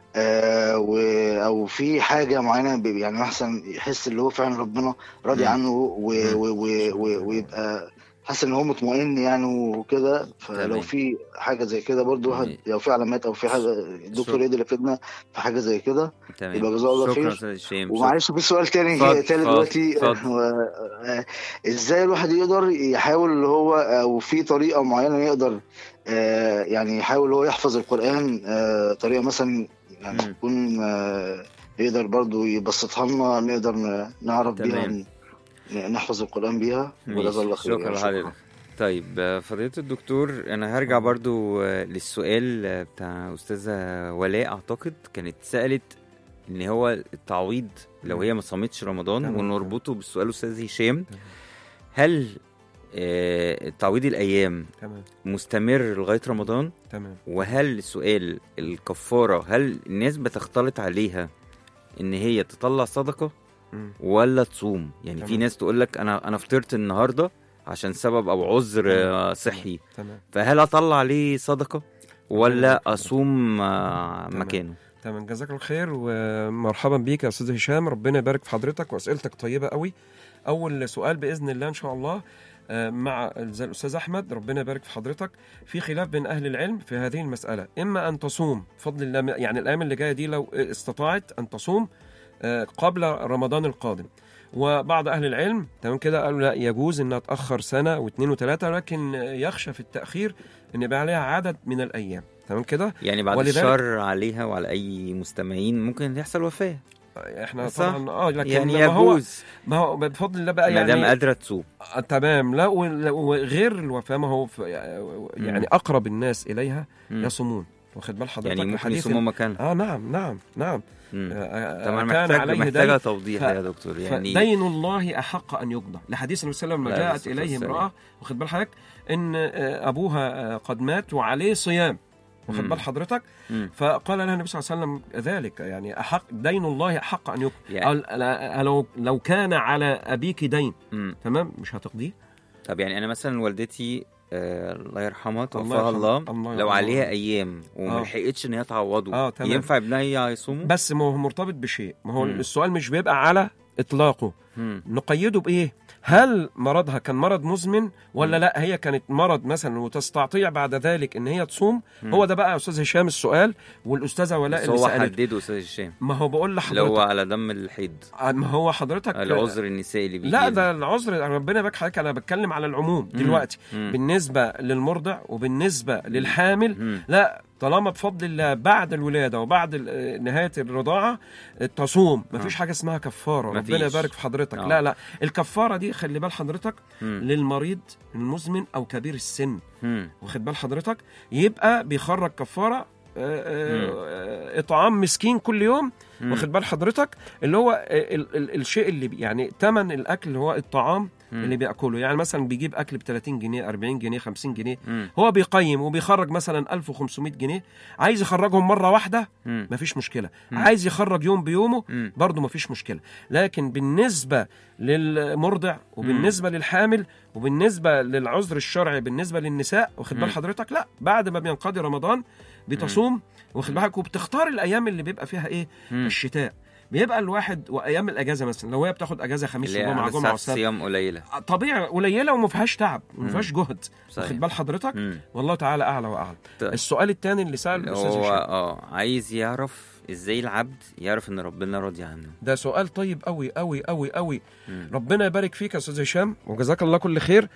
آه و او في حاجه معينه ب- يعني مثلا يحس اللي هو فعلا ربنا راضي مم. عنه و مم. و و و ويبقى حاسس ان هو مطمئن يعني وكده فلو تمام. في حاجه زي كده برضو واحد تمام. لو في علامات او في حاجه الدكتور شكرا. يقدر يفيدنا في حاجه زي كده تمام يبقى جزاه الله شكرا خير. استاذ هشام شكرا. ومعلش في سؤال تاني اتفضل، تالت اتفضل، دلوقتي اتفضل. و- آه، ازاي الواحد يقدر يحاول اللي هو او في طريقه معينه يقدر آه، يعني يحاول هو يحفظ القران آه، طريقه مثلا يعني مم. تكون آه، يقدر برضو يبسطها لنا نقدر ن- نعرف بيها تمام. ن- نحفظ القران بيها وجزاه الله ماشي. خير شكرا يعني لحضرتك طيب آه، فضيلة الدكتور أنا هرجع برضو آه، للسؤال آه، بتاع أستاذة ولاء أعتقد كانت سألت إن هو التعويض لو هي ما صامتش رمضان تمام. ونربطه بالسؤال أستاذ هشام هل آه، تعويض الأيام تمام مستمر لغاية رمضان تمام وهل سؤال الكفارة هل الناس بتختلط عليها إن هي تطلع صدقة مم. ولا تصوم يعني في تمام. ناس تقول لك انا انا فطرت النهارده عشان سبب او عذر تمام. آه، صحي تمام فهل اطلع عليه صدقه ولا تمام. اصوم آه، تمام. مكانه تمام جزاك الله خير ومرحبا بيك يا استاذ هشام ربنا يبارك في حضرتك واسئلتك طيبه قوي اول سؤال باذن الله ان شاء الله آه، مع زي الاستاذ احمد ربنا يبارك في حضرتك في خلاف بين اهل العلم في هذه المساله اما ان تصوم بفضل الله يعني الايام اللي جايه دي لو استطاعت ان تصوم آه، قبل رمضان القادم وبعض اهل العلم تمام كده قالوا لا يجوز انها تاخر سنه واثنين وثلاثه لكن يخشى في التاخير ان يبقى عليها عدد من الايام تمام كده يعني بعد ولذلك- الشر عليها وعلى اي مستمعين ممكن يحصل وفاه احنا صح؟ طبعا اه لكن يعني ما هو يجوز ما هو بفضل الله بقى ما دام يعني قادره تصوم آه، تمام لا وال- وغير الوفاه ما هو في يعني مم. اقرب الناس اليها مم. يصومون واخد بال حضرتك يعني ممكن لحديث- يصوموا مكانها اه نعم نعم نعم مم. آه، طبعا آه، كان محتاج عليه محتاجه دين توضيح ف- يا دكتور يعني فدين الله احق ان يقضى لحديث النبي صلى الله عليه وسلم لا، لما جاءت عليه الصلاة اليه والسلام. امراه واخد بال حضرتك ان آه، ابوها آه، قد مات وعليه صيام واخد مم. بال حضرتك مم. فقال لها النبي صلى الله عليه وسلم ذلك يعني احق دين الله احق ان يقضى يعني يعني لو لو كان على ابيك دين مم. تمام مش هتقضيه طب يعني انا مثلا والدتي آه الله يرحمها توفاها يرحمها. الله, الله لو يرحمها. عليها ايام وما آه. لحقتش ان هي تعوضه آه، تمام. ينفع ابنها يصوموا بس ما هو مرتبط بشيء ما هو مم. السؤال مش بيبقى على اطلاقه مم. نقيده بايه هل مرضها كان مرض مزمن ولا مم. لا هي كانت مرض مثلا وتستطيع بعد ذلك ان هي تصوم مم. هو ده بقى يا استاذ هشام السؤال والاستاذه ولاء بس اللي هو سالت حدده استاذ هشام ما هو بقول لو لحضرتك على دم الحيض ما هو حضرتك العذر النسائي اللي بيجي لا ده العذر ربنا يبارك حضرتك انا بتكلم على العموم دلوقتي مم. بالنسبه للمرضع وبالنسبه للحامل مم. لا طالما بفضل الله بعد الولاده وبعد ال- نهايه الرضاعه تصوم مفيش حاجه اسمها كفاره مفيش. ربنا يبارك في حضرتك آه. لا لا الكفاره دي خلي بال حضرتك مم. للمريض المزمن او كبير السن مم. واخد بال حضرتك يبقى بيخرج كفاره آه، آه، آه، اطعام مسكين كل يوم مم. واخد بال حضرتك اللي هو ال ال الشيء اللي بي يعني ثمن الاكل اللي هو الطعام مم. اللي بياكله يعني مثلا بيجيب اكل ب 30 جنيه 40 جنيه 50 جنيه مم. هو بيقيم وبيخرج مثلا 1500 جنيه عايز يخرجهم مره واحده مم. مفيش مشكله مم. عايز يخرج يوم بيومه مم. برضه مفيش مشكله لكن بالنسبه للمرضع وبالنسبه للحامل وبالنسبه للعذر الشرعي بالنسبه للنساء واخد بال مم. حضرتك لا بعد ما بينقضي رمضان بتصوم واخد بالك وبتختار الايام اللي بيبقى فيها ايه مم. الشتاء بيبقى الواحد وايام الاجازه مثلا لو هي بتاخد اجازه خميس اللي هي وجمعه عدد جمعه ساعات وسبت الصيام قليله طبيعي قليله وما فيهاش تعب وما مم. فيهاش جهد صحيح. واخد بال حضرتك مم. والله تعالى اعلى واعلم طيب. السؤال الثاني اللي سال اللي الاستاذ هو هشام اه عايز يعرف ازاي العبد يعرف ان ربنا راضي عنه ده سؤال طيب قوي قوي قوي قوي مم. ربنا يبارك فيك يا استاذ هشام وجزاك الله كل خير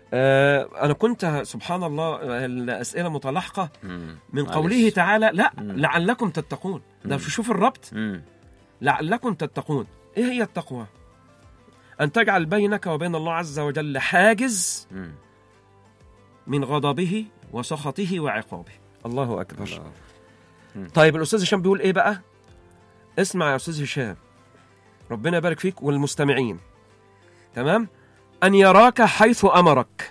آه انا كنت سبحان الله الاسئله متلاحقه مم. من معلش. قوله تعالى لا مم. لعلكم تتقون ده مم. شوف الربط مم. لعلكم تتقون ايه هي التقوى ان تجعل بينك وبين الله عز وجل حاجز مم. من غضبه وسخطه وعقابه الله اكبر الله. طيب الاستاذ هشام بيقول ايه بقى اسمع يا استاذ هشام ربنا يبارك فيك والمستمعين تمام ان يراك حيث امرك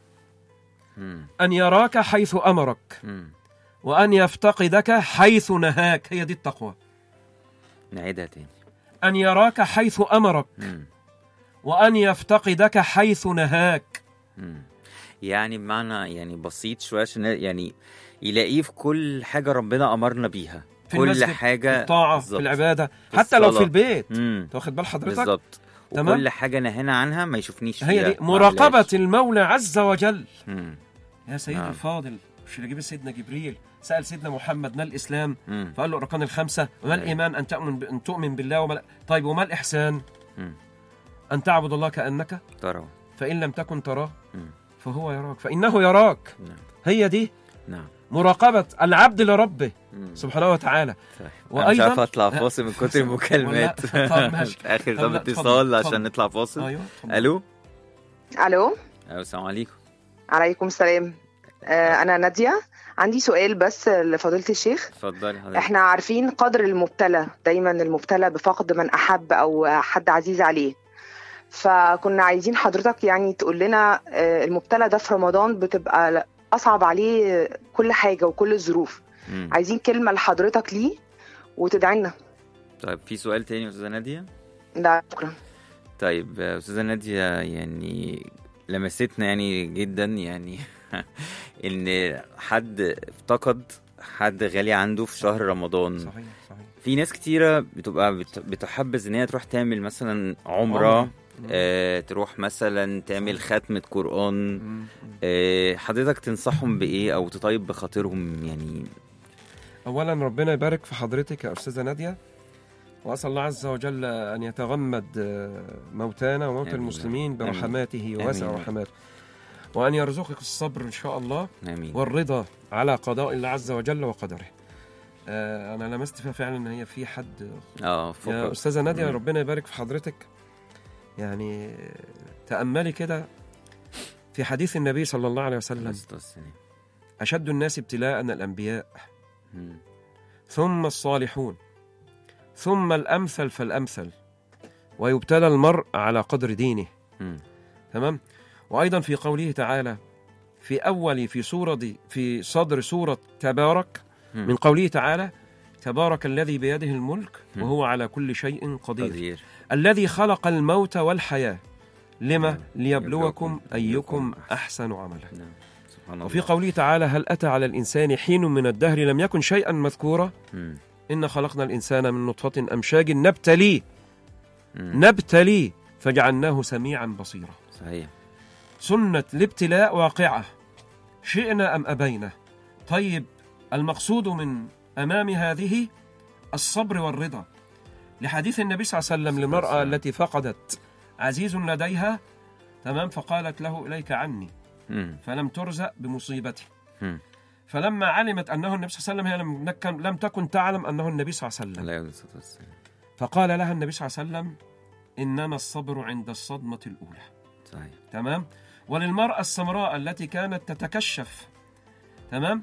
مم. ان يراك حيث امرك مم. وان يفتقدك حيث نهاك هي دي التقوى نعيدها تاني ان يراك حيث امرك مم. وان يفتقدك حيث نهاك مم. يعني بمعنى يعني بسيط شويه عشان يعني يلاقيه في كل حاجه ربنا امرنا بيها في كل المسجد، حاجه في الطاعه بالظبط. في العباده في حتى لو الصلاة. في البيت مم. انت واخد بال حضرتك بالظبط تمام. وكل حاجه نهينا عنها ما يشوفنيش هي فيها دي ما مراقبه عملهاش. المولى عز وجل مم. يا سيدي نعم. الفاضل مش اللي جيب سيدنا جبريل سأل سيدنا محمد ما الإسلام مم. فقال له الأركان الخمسة وما أيوة. الإيمان أن تؤمن ب... أن تؤمن بالله وما طيب وما الإحسان مم. أن تعبد الله كأنك ترى فإن لم تكن تراه مم. فهو يراك فإنه يراك نعم هي دي نعم مراقبة العبد لربه مم. سبحانه وتعالى صحيح. انا مش وأيضاً- عارف اطلع فاصل من كتر المكالمات ولا- طب ماشي. اخر طب طب لا، اتصال اتفضل، عشان اتفضل. نطلع فاصل أيوه اتفضل. الو الو ايوه السلام عليكم عليكم السلام آه، انا ناديه عندي سؤال بس لفضيله الشيخ اتفضلي حضرتك احنا عارفين قدر المبتلى دايما المبتلى بفقد من احب او حد عزيز عليه فكنا عايزين حضرتك يعني تقول لنا آه، المبتلى ده في رمضان بتبقى اصعب عليه كل حاجه وكل الظروف مم. عايزين كلمه لحضرتك ليه وتدعي لنا طيب في سؤال تاني يا استاذه ناديه ده شكرا طيب آه، استاذه ناديه يعني لمستنا يعني جدا يعني ان حد افتقد حد غالي عنده في شهر رمضان صحيح صحيح في ناس كتيرة بتبقى بت- بتحبذ ان هي تروح تعمل مثلا عمرة عمرة. آه تروح مثلا تعمل ختمة قرآن مم. آه حضرتك تنصحهم بإيه أو تطيب بخاطرهم يعني اولا ربنا يبارك في حضرتك يا استاذه ناديه واسال الله عز وجل ان يتغمد آه، موتانا وموتى آمين. المسلمين برحماته وواسع آمين. رحماته وان يرزقك الصبر ان شاء الله آمين والرضا على قضاء الله عز وجل وقدره آه، انا لمست فيها فعلا ان هي في حد اه يا فقط استاذه ناديه مم. ربنا يبارك في حضرتك يعني آه، تاملي كده في حديث النبي صلى الله عليه وسلم الصلاة والسلام. اشد الناس ابتلاء الانبياء مم. ثم الصالحون ثم الامثل فالامثل ويبتلى المرء على قدر دينه مم. تمام وايضا في قوله تعالى في أول في سورة دي في صدر سورة تبارك مم. من قوله تعالى تبارك الذي بيده الملك مم. وهو على كل شيء قدير قدير الذي خلق الموت والحياة لما نعم. ليبلوكم يبلوكم أيكم أيكم أحسن عملا نعم سبحان الله وفي قوله تعالى هل أتى على الإنسان حين من الدهر لم يكن شيئا مذكورا مم. إن خلقنا الإنسان من نطفة أمشاج نبتليه مم. نبتليه فجعلناه سميعا بصيرا صحيح سنة الابتلاء واقعة شئنا أم أبينا طيب المقصود من أمام هذه الصبر والرضا لحديث النبي صلى الله عليه وسلم للمرأة والسلام. التي فقدت عزيز لديها تمام فقالت له إليك عني مم. فلم ترزق بمصيبته مم. فلما علمت أنه النبي صلى الله عليه وسلم هي لم نكن- لم تكن تعلم أنه النبي صلى الله عليه وسلم عليه الصلاة والسلام فقال لها النبي صلى الله عليه وسلم إنما الصبر عند الصدمة الأولى صحيح تمام وللمرأة السمراء التي كانت تتكشف تمام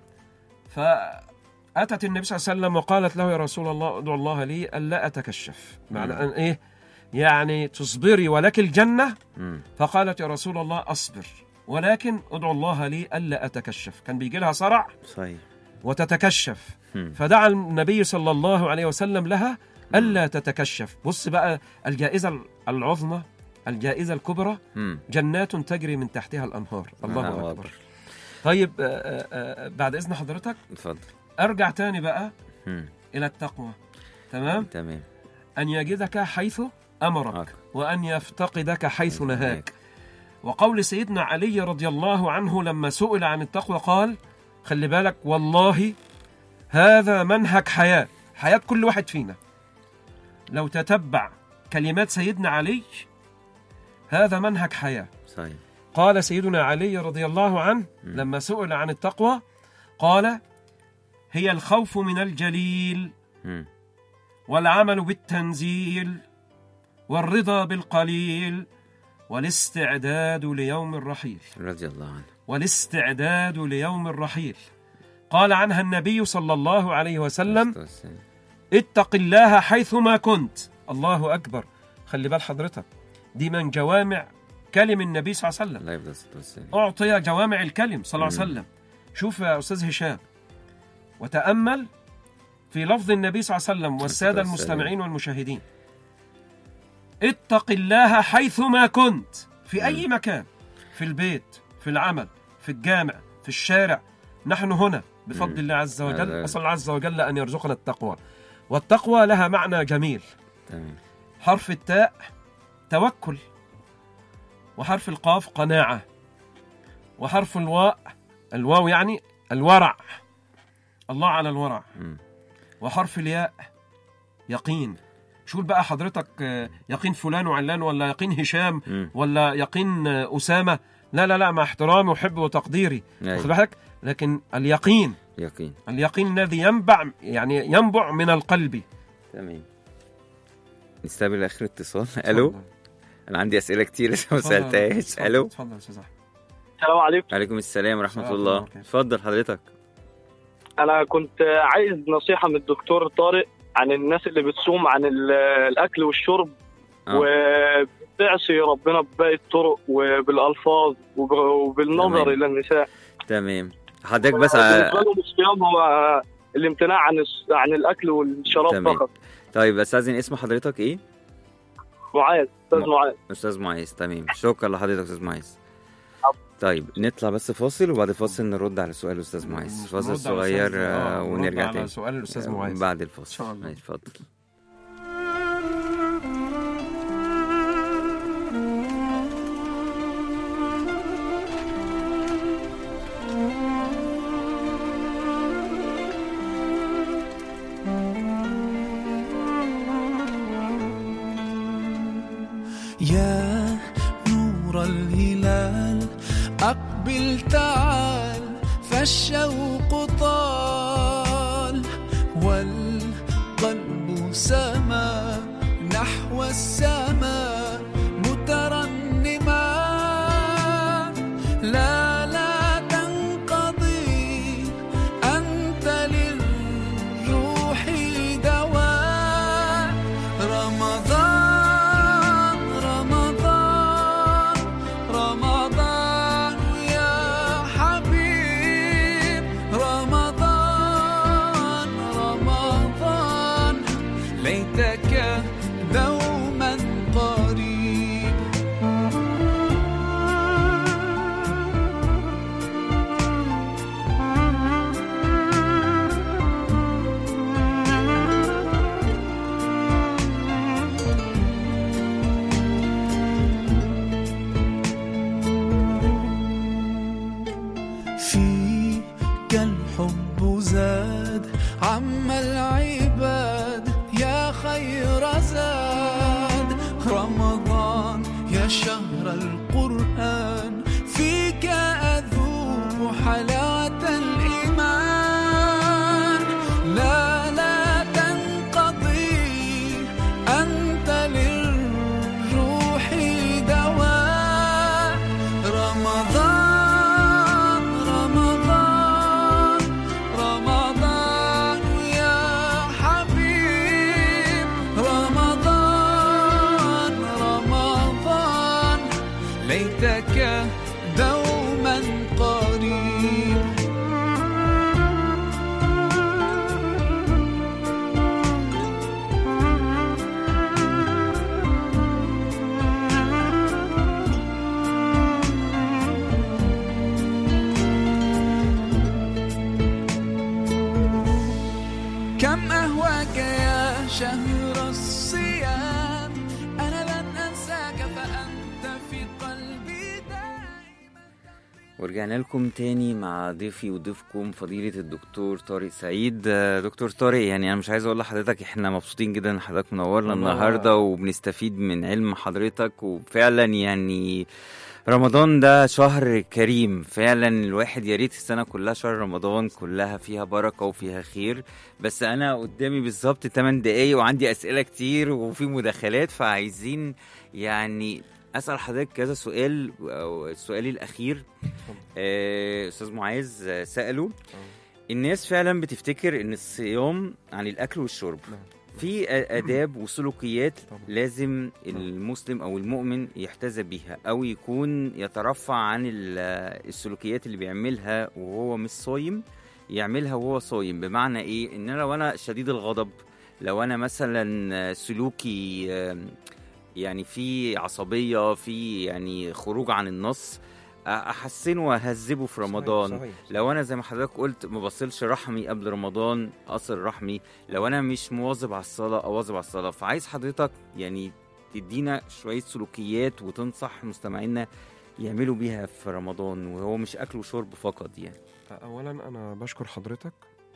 فأتت النبي صلى الله عليه وسلم وقالت له يا رسول الله ادعو الله لي ألا أتكشف معنى مم. أن إيه يعني تصبري ولك الجنة مم. فقالت يا رسول الله أصبر ولكن ادعو الله لي ألا أتكشف كان بيجي لها صرع صحيح وتتكشف مم. فدعا النبي صلى الله عليه وسلم لها ألا تتكشف بص بقى الجائزة العظمى الجائزة الكبرى مم. جنات تجري من تحتها الأنهار الله الله أكبر طيب آه، آه، آه، بعد إذن حضرتك اتفضل أرجع تاني بقى مم. إلى التقوى تمام تمام أن يجدك حيث أمرك أوكي. وأن يفتقدك حيث نهاك نهاك. وقول سيدنا علي رضي الله عنه لما سئل عن التقوى قال خلي بالك والله هذا منهج حياة حياة كل واحد فينا لو تتبع كلمات سيدنا علي هذا منهج حياة صحيح قال سيدنا علي رضي الله عنه مم. لما سئل عن التقوى قال هي الخوف من الجليل مم. والعمل بالتنزيل والرضا بالقليل والاستعداد ليوم الرحيل رضي الله عنه والاستعداد ليوم الرحيل قال عنها النبي صلى الله عليه وسلم الصلاة والسلام. اتق الله حيثما كنت الله أكبر خلي بال حضرتك دي من جوامع كلم النبي صلى الله عليه وسلم الله يفضل الصلاة والسلام أعطي جوامع الكلم صلى الله عليه مم. وسلم شوف يا أستاذ هشام وتأمل في لفظ النبي صلى الله عليه وسلم والسادة والسلام. المستمعين والمشاهدين اتق الله حيثما كنت في أي مكان في البيت في العمل في الجامع في الشارع نحن هنا بفضل مم. الله عز وجل هذا- أسأل الله عز وجل أن يرزقنا التقوى والتقوى لها معنى جميل تمام حرف التاء توكل وحرف القاف قناعة وحرف الواء الواو يعني الورع الله على الورع مم. وحرف الياء يقين شو بقى حضرتك آه، يقين فلان وعلان ولا يقين هشام مم. ولا يقين آه، أسامة لا لا لا مع احترامي وحبي وتقديري أيوة. واخد بالك لكن اليقين يقين اليقين الذي ينبع يعني ينبع من القلب تمام نستقبل اخر اتصال الو انا عندي اسئله كتير لسه ما سالتهاش الو اتفضل يا استاذ احمد السلام عليكم عليكم السلام ورحمه السلام الله عليكم. اتفضل حضرتك انا كنت عايز نصيحه من الدكتور طارق عن الناس اللي بتصوم عن ال- الاكل والشرب آه. وبتعصي ربنا بباقي الطرق وبالالفاظ وب- وبالنظر تمام. الى النساء تمام حضرتك بس بالنسبه ع... لهم الصيام هو الامتناع عن الس- عن الاكل والشراب تمام. فقط طيب استاذن اسم حضرتك ايه معاذ استاذ م- معاذ استاذ معيز تمام شكرا لحضرتك استاذ معيز طيب نطلع بس فاصل وبعد الفاصل نرد على سؤال الاستاذ معيز فاصل نرد على صغير سؤال- آه، آه، نرد ونرجع على تاني سؤال الأستاذ آه، معيز. بعد الفاصل إن شاء الله. ماشي، اتفضل يا نور الهلال أقبل تعال فالشوق طال والقلب سما نحو السماء مترنما لا لا تنقضي أنت للروح دواء رمضان رمضان رمضان يا حبيبي الخير زاد رمضان يا شهر القرآن فيك أذوق حلاوة الإيمان لا لا تنقضي أنت للروح دواء رمضان رمضان رمضان يا حبيب رمضان رمضان ليتك دوما قريب كم أهواك يا شهر الصيام أنا لن أنساك فأنت في قلبي دائما ورجعنا لكم تاني مع ضيفي وضيفكم فضيلة الدكتور طارق سعيد آه، دكتور طارق يعني أنا مش عايز أقول لحضرتك إحنا مبسوطين جدا إن حضرتك منورنا والله. النهاردة وبنستفيد من علم حضرتك وفعلا يعني رمضان ده شهر كريم فعلا الواحد يا ريت السنة كلها شهر رمضان كلها فيها بركة وفيها خير بس أنا قدامي بالظبط 8 دقايق وعندي أسئلة كتير وفي مداخلات فعايزين يعني أسأل حضرتك كذا سؤال أو سؤالي الأخير آه، أستاذ معاذ آه، سأله الناس فعلا بتفتكر ان الصيام عن الاكل والشرب نعم. في آ- اداب وسلوكيات طبعا. لازم المسلم او المؤمن يحتذى بيها او يكون يترفع عن ال- السلوكيات اللي بيعملها وهو مش صايم يعملها وهو صايم بمعنى ايه ان انا لو انا شديد الغضب لو انا مثلا سلوكي آم، يعني في عصبيه في يعني خروج عن النص أ- احسنه واهذبه في رمضان صحيح. صحيح. لو انا زي ما حضرتك قلت ما بصلش رحمي قبل رمضان اصل رحمي لو انا مش مواظب على الصلاه اواظب على الصلاه فعايز حضرتك يعني تدينا شويه سلوكيات وتنصح مستمعينا يعملوا بيها في رمضان وهو مش اكل وشرب فقط يعني اولا انا بشكر حضرتك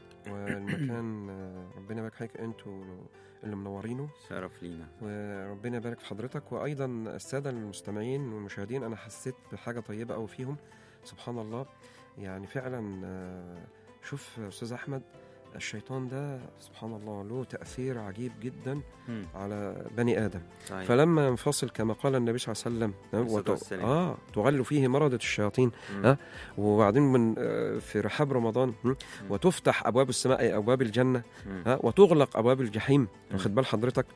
والمكان آه، ربنا يبارك فيك انتوا اللي منورينه شرف لينا وربنا يبارك في حضرتك وايضا الساده المستمعين والمشاهدين انا حسيت بحاجه طيبه قوي فيهم سبحان الله يعني فعلا آه، شوف يا استاذ احمد الشيطان ده سبحان الله له تاثير عجيب جدا مم. على بني ادم صحيح. فلما ينفصل كما قال النبي صلى الله عليه وسلم عليه الصلاة وت... والسلام. اه تغل فيه مرضة الشياطين مم. ها وبعدين من آه، في رحاب رمضان م? وتفتح ابواب السماء أي ابواب الجنه مم. ها وتغلق ابواب الجحيم واخد بال حضرتك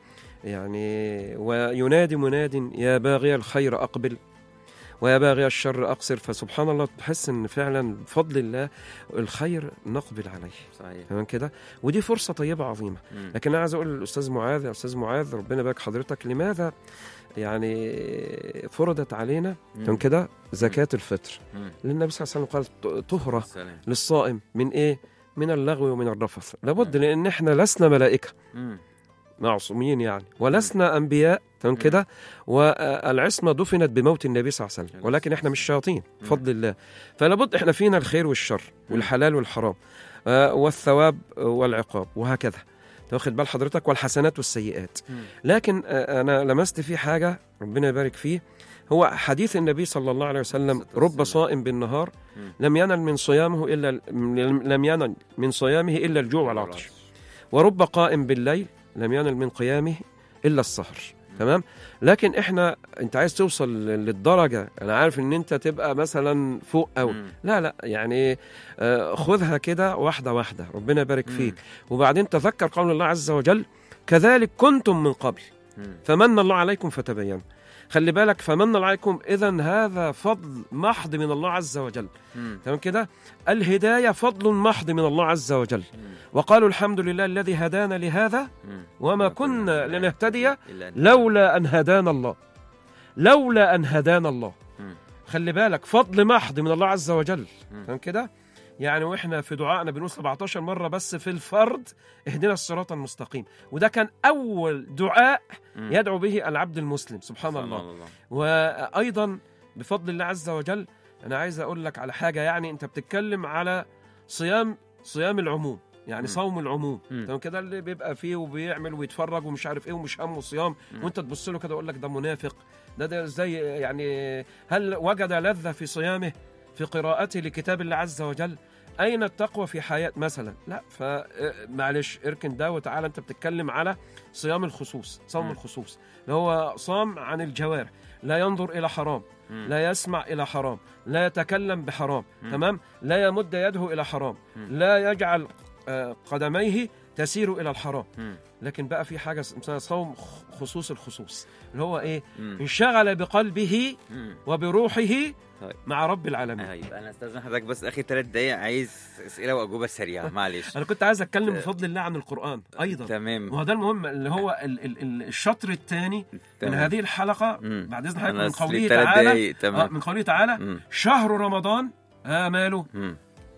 يعني وينادي مناد يا باغي الخير اقبل ويا باغي الشر اقصر فسبحان الله تحس ان فعلا بفضل الله الخير نقبل عليه صحيح تمام كده ودي فرصه طيبه عظيمه مم. لكن انا عايز اقول للاستاذ معاذ يا استاذ معاذ ربنا يبارك حضرتك لماذا يعني فرضت علينا مم. تمام كده زكاه الفطر مم. لان النبي صلى الله عليه وسلم قال طهره سلام للصائم من ايه من اللغو ومن الرفث لابد لان احنا لسنا ملائكه مم. معصومين يعني ولسنا انبياء تمام كده والعصمه دفنت بموت النبي صلى الله عليه وسلم ولكن احنا مش شياطين بفضل الله فلابد احنا فينا الخير والشر والحلال والحرام آه، والثواب والعقاب وهكذا واخد بال حضرتك والحسنات والسيئات مم. لكن آه، انا لمست فيه حاجه ربنا يبارك فيه هو حديث النبي صلى الله عليه وسلم الصلاة والسلام. رب صائم بالنهار مم. لم ينل من صيامه الا لم ينل من صيامه الا الجوع والعطش ورب قائم بالليل لم ينل من قيامه الا السهر تمام لكن احنا انت عايز توصل للدرجه انا عارف ان انت تبقى مثلا فوق قوي مم. لا لا يعني آه، خذها كده واحده واحده ربنا يبارك مم. فيك وبعدين تذكر قول الله عز وجل كذلك كنتم من قبل مم. فمن الله عليكم فتبينوا خلي بالك فمن الله عليكم اذا هذا فضل محض من الله عز وجل مم. تمام كده الهدايه فضل محض من الله عز وجل مم. وقالوا الحمد لله الذي هدانا لهذا مم. وما كنا لنهتدي إلا أن- لولا ان هدانا الله لولا ان هدانا الله مم. خلي بالك فضل محض من الله عز وجل مم. تمام كده يعني واحنا في دعائنا بنقول 17 مره بس في الفرد اهدنا الصراط المستقيم وده كان اول دعاء مم. يدعو به العبد المسلم سبحان سبحان الله الله وايضا بفضل الله عز وجل انا عايز اقول لك على حاجه يعني انت بتتكلم على صيام صيام العموم يعني مم. صوم العموم مم. تمام كده اللي بيبقى فيه وبيعمل ويتفرج ومش عارف ايه ومش همه صيام مم. وانت تبص له كده يقول لك ده منافق ده ده ازاي يعني هل وجد لذة في صيامه في قراءته لكتاب الله عز وجل اين التقوى في حياه مثلا لا فمعلش اركن ده وتعالى انت بتتكلم على صيام الخصوص صوم مم. الخصوص اللي هو صام عن الجوارح لا ينظر الى حرام مم. لا يسمع الى حرام لا يتكلم بحرام مم. تمام لا يمد يده الى حرام مم. لا يجعل آه، قدميه تسير الى الحرام مم. لكن بقى في حاجه اسمها صوم خ- خصوص الخصوص اللي هو ايه مم. انشغل بقلبه مم. وبروحه طيب. مع رب العالمين طيب انا استاذن حضرتك بس اخر ثلاث دقايق عايز اسئله واجوبه سريعه معلش انا كنت عايز اتكلم بفضل الله عن القران ايضا تمام وهو ده المهم اللي هو ال ال ال الشطر الثاني من تمام. هذه الحلقه مم. بعد اذن حضرتك أنا من أصلي قوله تلات تعالى دقايق، تمام. آه من قوله تعالى مم. شهر رمضان آماله مم.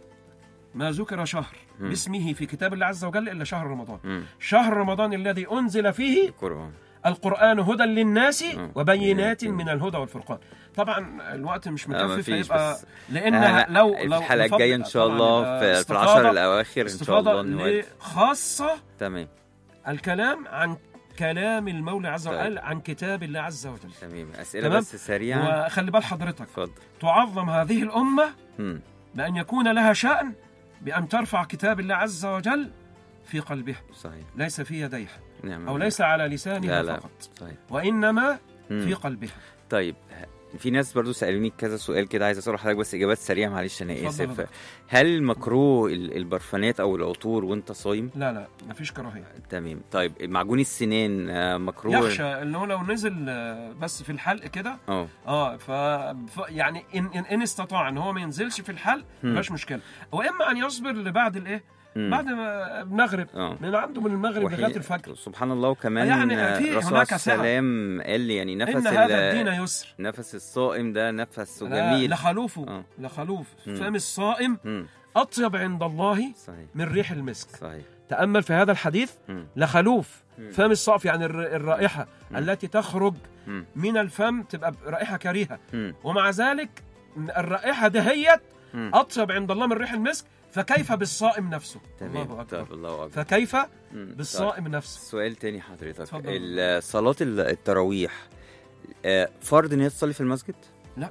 ما ذكر شهر مم. باسمه في كتاب الله عز وجل الا شهر رمضان مم. شهر رمضان الذي انزل فيه القران القرآن هدى للناس مم. وبينات من الهدى والفرقان طبعا الوقت مش آه، مكفي مفيش فيبقى بس لانها أنا- لو في لو الحلقه بفضل- الجايه ان شاء طبعاً الله يبقى في, في استفاضة- العشر الاواخر ان شاء استفاضة الله نود خاصة تمام الكلام عن كلام المولى عز طيب. وجل عن كتاب الله عز وجل تمام اسئله تمام؟ بس سريعه وخلي بال حضرتك اتفضل تعظم هذه الأمة مم. بأن يكون لها شأن بأن ترفع كتاب الله عز وجل في قلبها صحيح ليس في يديها نعم أو ليس على لسانها لا لا فقط صحيح وإنما مم. في قلبها طيب في ناس برضو سالوني كذا سؤال كده عايز اسال حضرتك بس اجابات سريعه معلش انا اتفضل يا اسف دكتور. هل مكروه ال- البرفانات او العطور وانت صايم لا لا مفيش كراهية تمام طيب معجون السنان آه، مكروه يخشى ان هو لو نزل آه، بس في الحلق كده اه اه ف... ف يعني ان ان, إن استطاع ان هو ما ينزلش في الحلق مم. مفيش مشكله واما ان يصبر لبعد الايه مم. بعد ما المغرب اه من عنده من المغرب وحي- لغايه الفجر سبحان الله وكمان يعني آه، في الرسول هناك عليه سعة. السلام قال يعني نفس ان ال- هذا الدين يسر نفس الصائم ده نفس لا- جميل لخلوفه آه. لخلوف مم. فم الصائم مم. اطيب عند الله صحيح من ريح المسك صحيح تامل في هذا الحديث مم. لخلوف مم. فم الصائف يعني الر- الرائحه مم. التي تخرج مم. من الفم تبقى رائحه كريهه مم. ومع ذلك الرائحه دهيت مم. اطيب عند الله من ريح المسك فكيف بالصائم نفسه تمام الله اكبر طيب الله اكبر فكيف مم. طيب. بالصائم نفسه سؤال تاني حضرتك اتفضل. ال- صلاة ال- التراويح آه، فرض ان هي تصلي في المسجد؟ لا.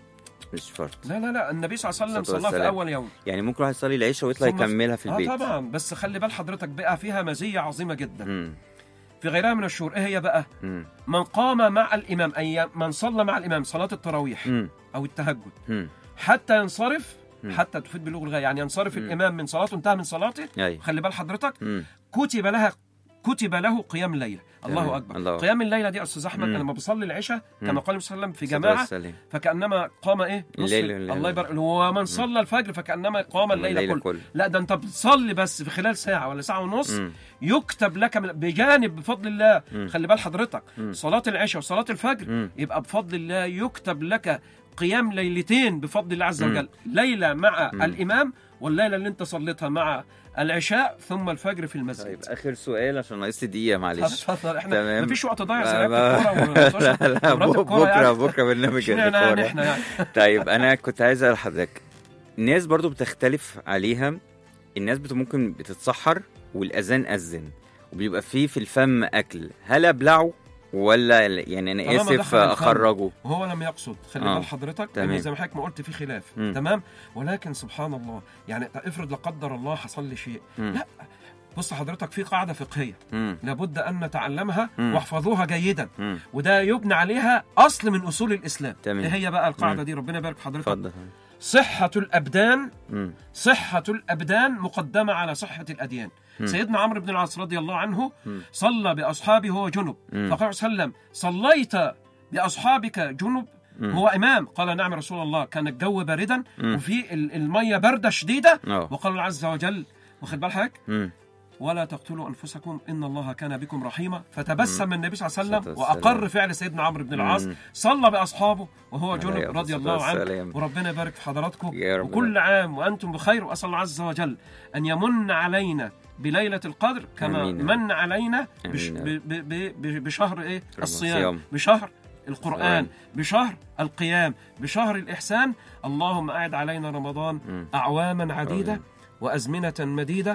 مش فرض لا لا لا النبي صلى الله عليه وسلم الصلاة صلى في والسلام. اول يوم يعني ممكن واحد يصلي العشاء ويطلع ثم- يكملها في البيت اه طبعا بس خلي بال حضرتك بقى فيها مزيه عظيمه جدا مم. في غيرها من الشهور ايه هي بقى مم. من قام مع الامام اي من صلى مع الامام صلاه التراويح مم. او التهجد مم. حتى ينصرف مم. حتى تفيد بلوغ الغايه يعني ينصرف مم. الامام من صلاته انتهى من صلاته ايوه خلي بال حضرتك مم. كتب لها كتب له قيام الليله تمام. الله اكبر الله أكبر. قيام الليله دي يا استاذ احمد مم. انا لما بصلي العشاء مم. كما قال النبي صلى الله عليه وسلم في الصلاة جماعه والسلام. فكانما قام ايه نصف الليل والليل. الله يبارك له ومن صلى الفجر فكانما قام الليل الليل كله كله. لا ده انت بتصلي بس في خلال ساعه ولا ساعه ونص مم. يكتب لك من بجانب بفضل الله مم. خلي بال حضرتك مم. صلاه العشاء وصلاه الفجر مم. يبقى بفضل الله يكتب لك قيام ليلتين بفضل الله عز مم. وجل ليله مع مم. الامام والليله اللي انت صليتها مع العشاء ثم الفجر في المسجد طيب اخر سؤال عشان ناقص لي دقيقه معلش اتفضل احنا تمام. مفيش وقت ضايع لا، زي لعيبه ما- الكوره لا لا ومرات بك- الكورة بكره يعني. بكره برنامج اشمعنى يعني الكورة. احنا يعني طيب انا كنت عايز اسال حضرتك الناس برضو بتختلف عليها الناس بت ممكن بتتسحر والاذان اذن وبيبقى فيه في الفم اكل هل ابلعه ولا يعني انا طالما اسف دخل الفم. اخرجه وهو لم يقصد خلي آه. بال حضرتك تمام. لان زي ما حضرتك ما قلت في خلاف مم. تمام ولكن سبحان الله يعني افرض لا قدر الله حصل لي شيء مم. لا بص حضرتك في قاعده فقهيه مم. لابد ان نتعلمها مم. واحفظوها جيدا مم. وده يبنى عليها اصل من اصول الاسلام تمام. ايه هي بقى القاعده مم. دي ربنا يبارك في حضرتك اتفضل صحه الابدان مم. صحه الابدان مقدمه على صحه الاديان مم. سيدنا عمرو بن العاص رضي الله عنه مم. صلى باصحابه وهو جنب مم. فقال صلى الله عليه وسلم صليت باصحابك جنب مم. هو امام قال نعم يا رسول الله كان الجو باردا مم. وفي ال- الميه بارده شديده اه وقال الله عز وجل واخد بال حضرتك مم. ولا تقتلوا انفسكم ان الله كان بكم رحيما فتبسم النبي صلى الله عليه الصلاة وسلم والسلام. واقر فعل سيدنا عمرو بن العاص مم. صلى باصحابه وهو عليه جنب رضي الصلاة الله عنه والسلام. وربنا يبارك في حضراتكم يا رب وكل عام وانتم بخير واسال الله عز وجل ان يمن علينا بليله القدر كما آمين. من علينا بش آمين. ب ب ب ب بشهر ايه الصيام الصيام. بشهر القرآن القرآن. بشهر القيام بشهر الإحسان اللهم أعد علينا رمضان مم. أعواما عديدة آمين. وأزمنة مديدة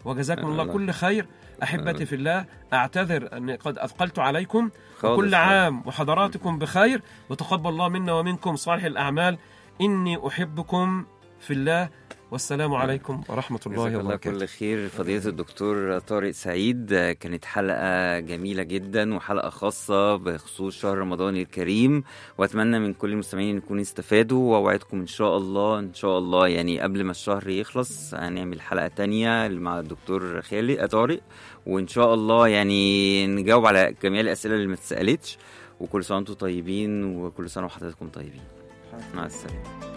وجزاكم الله الله. كل خير احبتي في الله اعتذر اني قد اثقلت عليكم خالص. وكل عام وحضراتكم بخير وتقبل الله منا ومنكم صالح الاعمال اني احبكم في الله والسلام عليكم ورحمه الله جزاك الله وبركاته كل خير فضيلة الدكتور طارق سعيد آه، كانت حلقة جميلة جدا وحلقة خاصة بخصوص شهر رمضان الكريم وأتمنى من كل المستمعين يكونوا استفادوا وأوعدكم إن شاء الله إن شاء الله يعني قبل ما الشهر يخلص هنعمل حلقة تانية مع الدكتور خالد آه، طارق وإن شاء الله يعني نجاوب على جميع الأسئلة اللي ما اتسألتش وكل سنة وأنتم طيبين وكل سنة وحضراتكم طيبين مع السلامة